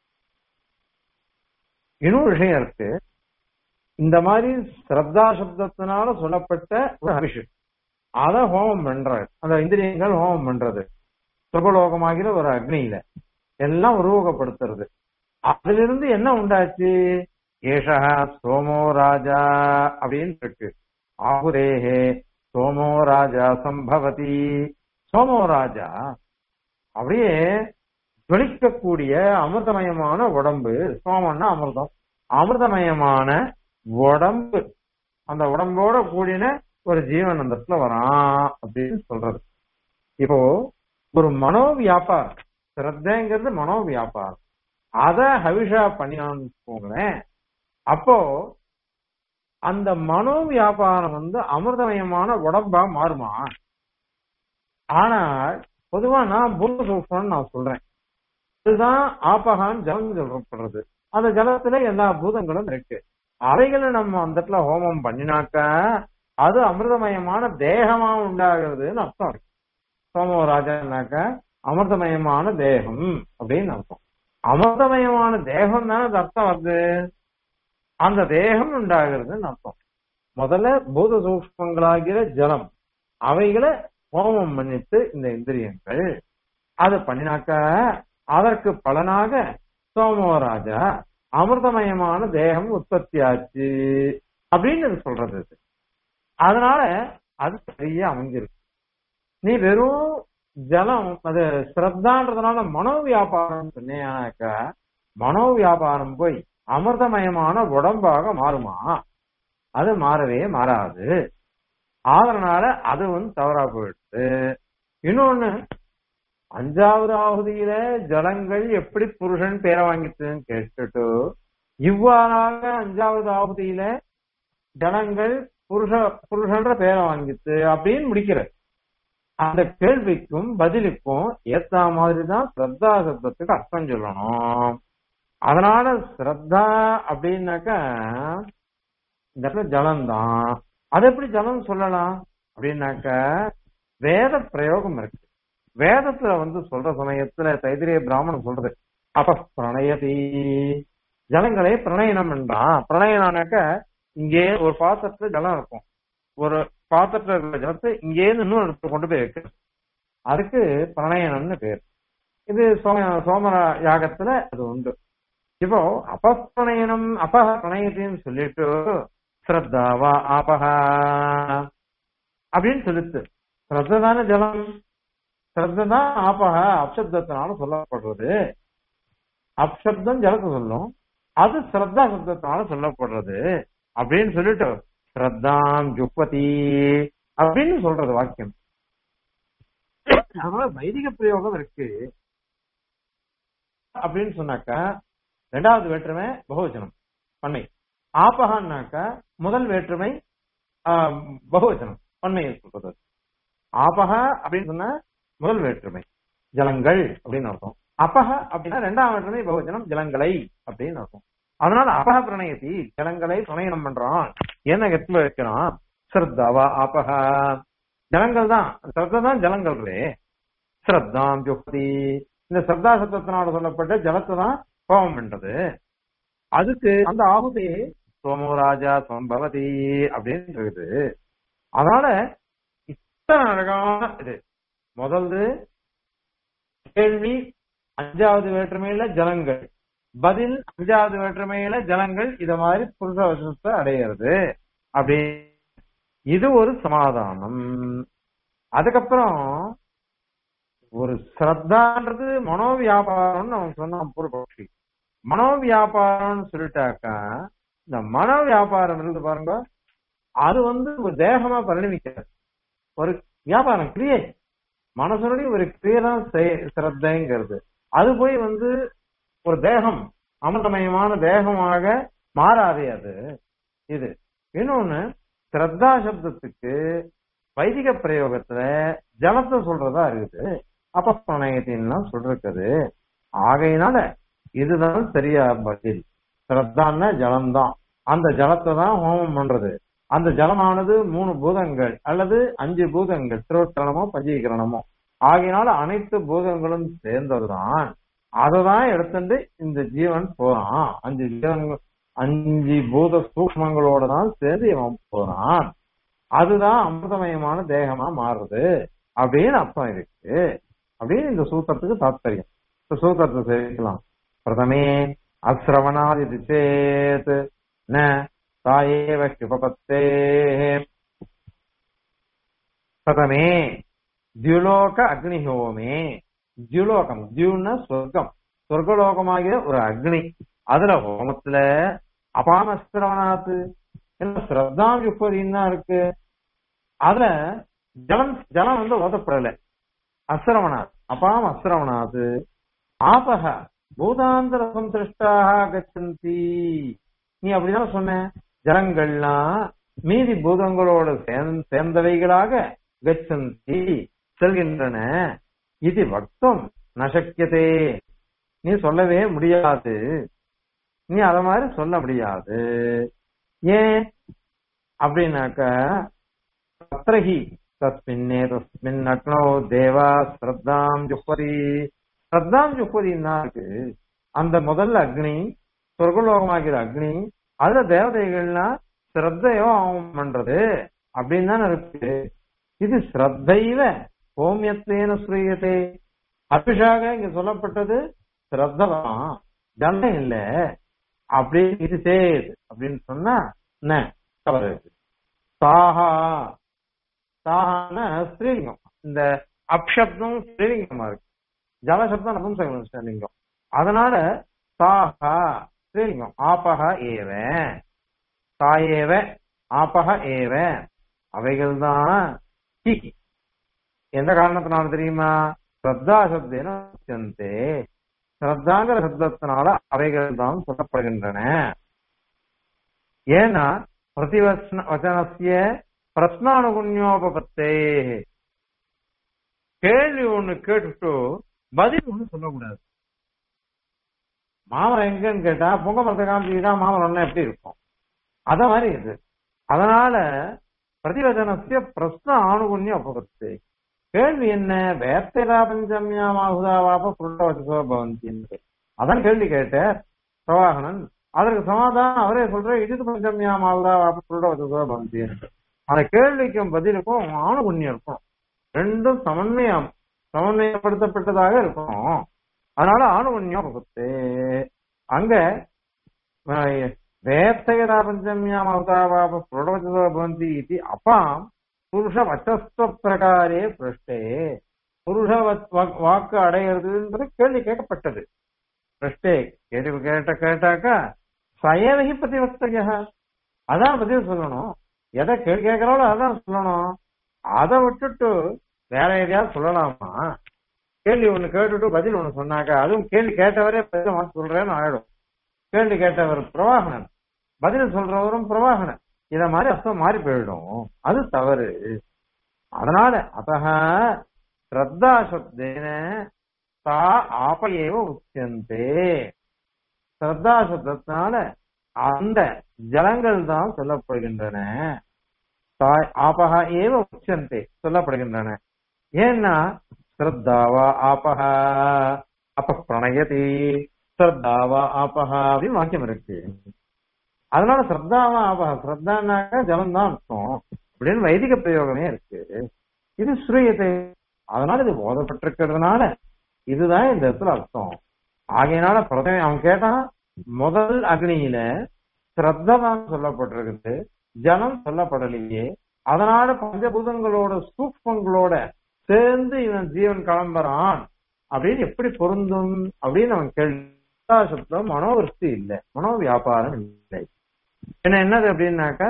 இன்னொரு விஷயம் இருக்கு இந்த மாதிரி ஸ்ரத்தா சப்தத்தினால சொல்லப்பட்ட ஒரு அபிஷேகம் அத ஹோமம் பண்றாரு அந்த இந்திரியங்கள் ஹோமம் பண்றது சுபலோகமாகிற ஒரு அக்னியில எல்லாம் உருவகப்படுத்துறது அதுல இருந்து என்ன உண்டாச்சு ஏஷா சோமோ ராஜா அப்படின்னு இருக்கு ஆகுரேஹே சோமோ ராஜா சம்பவதி சோமோ ராஜா அப்படியே ஜொலிக்கக்கூடிய அமிர்தமயமான உடம்பு சோமன்னா அமிர்தம் அமிர்தமயமான உடம்பு அந்த உடம்போட கூடின ஒரு ஜீவன் அந்த இடத்துல வரான் அப்படின்னு சொல்றது இப்போ ஒரு மனோ வியாபாரம் சிரத்தைங்கிறது மனோ வியாபாரம் அத ஹவிஷா பண்ணினான்னு போங்களேன் அப்போ அந்த மனோ வியாபாரம் வந்து அமிர்தமயமான உடம்பா மாறுமா ஆனால் பொதுவா நான் பூத சூக்மம்னு நான் சொல்றேன் அதுதான் ஆபகான் ஜலம் சொல்லப்படுறது அந்த ஜலத்துல எல்லா பூதங்களும் இருக்கு அவைகளை நம்ம அந்த இடத்துல ஹோமம் பண்ணினாக்கா அது அமிர்தமயமான தேகமா உண்டாகிறதுன்னு அர்த்தம் இருக்கு சோமராஜானாக்கா அமிர்தமயமான தேகம் அப்படின்னு அர்த்தம் அமிர்தமயமான தேகம் தானே அது அர்த்தம் வருது அந்த தேகம் உண்டாகிறதுன்னு அர்த்தம் முதல்ல பூத சூக்மங்களாகிற ஜலம் அவைகளை ஹோமம் பண்ணிட்டு இந்த இந்திரியங்கள் அதை பண்ணினாக்கா அதற்கு பலனாக சோமராஜா அமிர்தமயமான தேகம் உற்பத்தி ஆச்சு அப்படின்னு சொல்றது இது அதனால அது சரியா அமைஞ்சிருக்கு நீ வெறும் ஜலம் அது சிரத்தான்றதுனால மனோ வியாபாரம் சொன்னேனாக்கா மனோ வியாபாரம் போய் அமிர்தமயமான உடம்பாக மாறுமா அது மாறவே மாறாது அதனால அது வந்து தவறா போயிடுது இன்னொன்னு அஞ்சாவது ஆகுதியில ஜலங்கள் எப்படி புருஷன் பேரை வாங்கிட்டுன்னு கேட்டுட்டு இவ்வாறாக அஞ்சாவது ஆகுதியில ஜலங்கள் புருஷ புருஷன்ற பேரை வாங்கிட்டு அப்படின்னு முடிக்கிற அந்த கேள்விக்கும் பதிலுக்கும் ஏத்த மாதிரிதான் ஸ்ரத்தா சப்தத்துக்கு அர்த்தம் சொல்லணும் அதனால ஸ்ரத்தா அப்படின்னாக்கா இந்த இடத்துல ஜலம்தான் அது எப்படி ஜலம் சொல்லலாம் அப்படின்னாக்க வேத பிரயோகம் இருக்கு வேதத்துல வந்து சொல்ற சமயத்துல தைத்திரிய பிராமணன் சொல்றது அப்ப பிரணயதி ஜலங்களை பிரணயனம் என்றான் பிரணயனானாக்க இங்கே ஒரு பாத்திரத்துல ஜலம் இருக்கும் ஒரு பாத்திரத்துல இருக்கிற ஜலத்தை இங்கேருந்து இன்னொரு இடத்துல கொண்டு போய் வைக்கிறது அதுக்கு பிரணயனம்னு பேர் இது சோம சோம யாகத்துல அது உண்டு இப்போ அபப்பிரணயனம் அபக பிரணயத்தின்னு சொல்லிட்டு ஸ்ரத்தாவா ஆபகா அப்படின்னு சொல்லிட்டு ஸ்ரத்த தானே ஜலம் ஸ்ரத்த தான் ஆபகா அப்சப்தத்தினால சொல்லப்படுறது அப்சப்தம் ஜலத்தை சொல்லும் அது ஸ்ரத்தா சப்தத்தினால சொல்லப்படுறது அப்படின்னு சொல்லிட்டு ஸ்ரத்தாம் ஜுப்பதி அப்படின்னு சொல்றது வாக்கியம் அதனால வைதிக பிரயோகம் இருக்கு அப்படின்னு சொன்னாக்கா ரெண்டாவது வேற்றுமை பகுவச்சனம் பண்ணை ஆபகான்னாக்கா முதல் வேற்றுமை ஆஹ், பகுவச்சனம் பண்ணையை சொல்றது ஆபகா அப்படின்னு சொன்னா முதல் வேற்றுமை ஜலங்கள் அப்படின்னு அர்த்தம் அபக அப்படின்னா ரெண்டாம் வேற்றுமை பகுவச்சனம் ஜலங்களை அப்படின்னு அர்த்தம் அதனால அபக பிரணயத்தி ஜலங்களை பிரணயனம் பண்றான் என்ன எத்துல வைக்கிறான் ஸ்ரத்தாவா ஆபக ஜலங்கள் தான் ஸ்ரத்த தான் ஜலங்களே ஸ்ரத்தாம் ஜுக்தி இந்த ஸ்ரத்தா சத்தத்தினால சொல்லப்பட்ட ஜலத்தை தான் கோபம் பண்றது அதுக்கு அந்த ஆகுதி சோமராஜா சம்பவதி அப்படின்னு இருக்குது அதனால இத்தனை அழகான இது முதல்ல கேள்வி அஞ்சாவது வேற்றுமையில ஜலங்கள் பதில் அஞ்சாவது வேற்றுமையில ஜலங்கள் இத மாதிரி புருஷ வசனத்தை அடையிறது அப்படி இது ஒரு சமாதானம் அதுக்கப்புறம் ஒரு ஸ்ரத்தான்றது மனோவியாபாரம்னு அவன் சொன்னான் பூர்வபக்ஷி மனோவியாபாரம்னு சொல்லிட்டாக்கா இந்த மனோ வியாபாரம் இருந்து பாருங்க அது வந்து ஒரு தேகமா பரிணமிக்கிறது ஒரு வியாபாரம் கிரியை மனசனுடைய ஒரு கிரியை தான் செய்- சிரத்தைங்கிறது அது போய் வந்து ஒரு தேகம் அமிர்தமயமான தேகமாக மாறாதே அது இது இன்னொன்னு ஸ்ரத்தா சப்தத்துக்கு வைதிக பிரயோகத்துல ஜலத்தை சொல்றதா இருக்குது அப்ப பிரணயத்தின்லாம் சொல்றது ஆகையினால இதுதான் சரியா பதில் ஸ்ரத்தான்னா ஜலம்தான் அந்த ஜலத்தை தான் ஹோமம் பண்றது அந்த ஜலமானது மூணு பூதங்கள் அல்லது அஞ்சு பூதங்கள் திருவக்கரணமோ பஞ்சீகரணமோ ஆகையினால அனைத்து பூதங்களும் சேர்ந்ததுதான் அததான் எடுத்துட்டு இந்த ஜீவன் போறான் அஞ்சு ஜீவன்கள் அஞ்சு பூத சூக்மங்களோட தான் சேர்ந்து இவன் போறான் அதுதான் அமிர்தமயமான தேகமா மாறுது அப்படின்னு அர்த்தம் இருக்கு அப்படின்னு இந்த சூத்திரத்துக்கு தாத்பரியம் இந்த சூத்திரத்தை சேர்க்கலாம் பிரதமே அஸ்ரவணாதி சேத் ந தாயேவ கிருபபத்தே பிரதமே தியுலோக அக்னிஹோமே தியுலோகம் தியுன்னா சொர்க்கம் சொர்க்கலோகமாகிய ஒரு அக்னி அதுல ஹோமத்துல அபாம சிரவணாத்து என்ன சிரத்தாம் யுப்பதின்னு இருக்கு அதுல ஜலம் ஜலம் வந்து ஓதப்படல அசிரவணாத் அபாம் அசிரவணாத் ஆபக பூதாந்தர சந்திருஷ்டாக கச்சந்தி நீ அப்படிதானே சொன்ன ஜலங்கள்லாம் மீதி பூதங்களோடு சேர்ந்- சேர்ந்தவைகளாக கச்சந்தி செல்கின்றன இது வக்தம் நசக்கியதே நீ சொல்லவே முடியாது நீ அத மாதிரி சொல்ல முடியாது ஏன் அப்படின்னாக்க தத்ரஹி தஸ்மின்னே தஸ்மின் அக்னோ தேவா ஸ்ரத்தாம் ஜுப்பரி ஸ்ரத்தாம் ஜுப்பரின்னா இருக்கு அந்த முதல்ல அக்னி சொர்க்கலோகமாகிற அக்னி அதுல தேவதைகள்லாம் ஸ்ரத்தையோ அவன் பண்றது அப்படின்னு தானே இருக்கு இது ஸ்ரத்தைவ ஹோமியத்தேன ஸ்ரீயதே அபிஷாக இங்க சொல்லப்பட்டது ஸ்ரத்ததான் ஜலம் இல்ல அப்படி இது சேது அப்படின்னு சொன்னா என்ன தவறு இருக்கு சாஹா சாஹான ஸ்ரீலிங்கம் இந்த அப்சப்தம் ஸ்ரீலிங்கமா இருக்கு ஜலசப்தம் நபும்சகலிங்கம் அதனால சாஹா ஸ்ரீலிங்கம் ஆபக ஏவ தாயேவ ஆபக ஏவ அவைகள் தான் எந்த காரணத்தினால தெரியுமா ஸ்ரத்தா சப்தேன உச்சந்தே ஸ்ரத்தாங்கிற சப்தத்தினால அவைகள் தான் சொல்லப்படுகின்றன ஏன்னா பிரதிவச்சன வச்சனசிய பிரஸ்னானுகுண்யோபத்தே கேள்வி ஒண்ணு கேட்டுட்டு பதில் ஒண்ணு சொல்லக்கூடாது மாமரம் எங்கன்னு கேட்டா பொங்க மரத்தை காமிச்சுக்கிட்டா மாமரம்னா எப்படி இருக்கும் அத மாதிரி இது அதனால பிரதிவச்சனசிய பிரஸ்ன ஆணுகுண்ய உபபத்தே கேள்வி என்ன வேர்த்தரா பஞ்சமியாமாகுதாவாப புருட்டவச்சோ பவந்தி அதான் கேள்வி கேட்டார் பிரவாகனன் அதற்கு சமாதானம் அவரே சொல்ற இது பஞ்சமியாமாகுதாவாப புருட்டவச்சோ பவந்தி அந்த கேள்விக்கும் பதிலுக்கும் ஆணுகுண்யம் இருக்கும் ரெண்டும் சமன்வயம் சமன்வயப்படுத்தப்பட்டதாக இருக்கும் அதனால ஆணுகுண்யம் உபத்து அங்க வேர்த்தகதா பஞ்சமியாமாகுதாவாப புருட்டவச்சோ பவந்தி இது அப்பாம் புருஷ வச்சஸ்த பிரகாரே பிரஷ்டே புருஷ வாக்கு அடையிறதுன்றது கேள்வி கேட்கப்பட்டது பிரஷ்டே கேள்வி கேட்ட கேட்டாக்கா சயவகி பிரதிவக்தக அதான் பதில் சொல்லணும் எதை கேள்வி கேட்கிறாளோ அதான் சொல்லணும் அதை விட்டுட்டு வேற எதையாவது சொல்லலாமா கேள்வி ஒண்ணு கேட்டுட்டு பதில் ஒண்ணு சொன்னாக்கா அதுவும் கேள்வி கேட்டவரே பதில் சொல்றேன்னு ஆயிடும் கேள்வி கேட்டவர் பிரவாகனன் பதில் சொல்றவரும் பிரவாகனன் இத மாதிரி அர்த்தம் மாறி போயிடும் அது தவறு அதனால அத்தக ஸ்ரத்தா சப்தேன தா ஆபயேவ உச்சந்தே ஸ்ரத்தா சப்தத்தினால அந்த ஜலங்கள் தான் சொல்லப்படுகின்றன தாய் ஆபக ஏவ உச்சந்தே சொல்லப்படுகின்றன ஏன்னா ஸ்ரத்தாவா ஆபக அப்ப பிரணயதி ஸ்ரத்தாவா ஆபக அப்படின்னு வாக்கியம் இருக்கு அதனால ஸ்ரத்தாவா ஆபக ஸ்ரத்தானாக்க ஜலம் தான் அர்த்தம் அப்படின்னு வைதிக பிரயோகமே இருக்கு இது ஸ்ரீயத்தை அதனால இது போதப்பட்டிருக்கிறதுனால இதுதான் இந்த இடத்துல அர்த்தம் ஆகையினால பிரதம அவன் கேட்டான் முதல் அக்னியில ஸ்ரத்ததான் சொல்லப்பட்டிருக்குது ஜலம் சொல்லப்படலையே அதனால பஞ்சபூதங்களோட சூக்மங்களோட சேர்ந்து இவன் ஜீவன் கிளம்புறான் அப்படின்னு எப்படி பொருந்தும் அப்படின்னு அவன் கேள்வி சப்தம் மனோவிருத்தி இல்லை மனோ வியாபாரம் இல்லை என்ன என்னது அப்படின்னாக்கா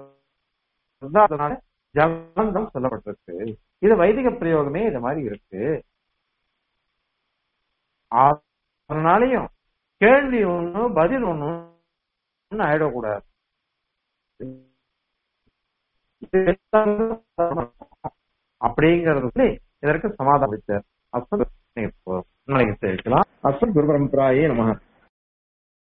ஜலம் சொல்லப்பட்டிருக்கு இது வைதிக பிரயோகமே இது மாதிரி இருக்கு அதனாலையும் கேள்வி ஒண்ணு பதில் ஒண்ணு ஆயிடக்கூடாது அப்படிங்கறது இதற்கு சமாதானம் அஸ்மத் நாளைக்கு தெரிவிக்கலாம் அஸ்மத் குரு பரம்பராயே நமக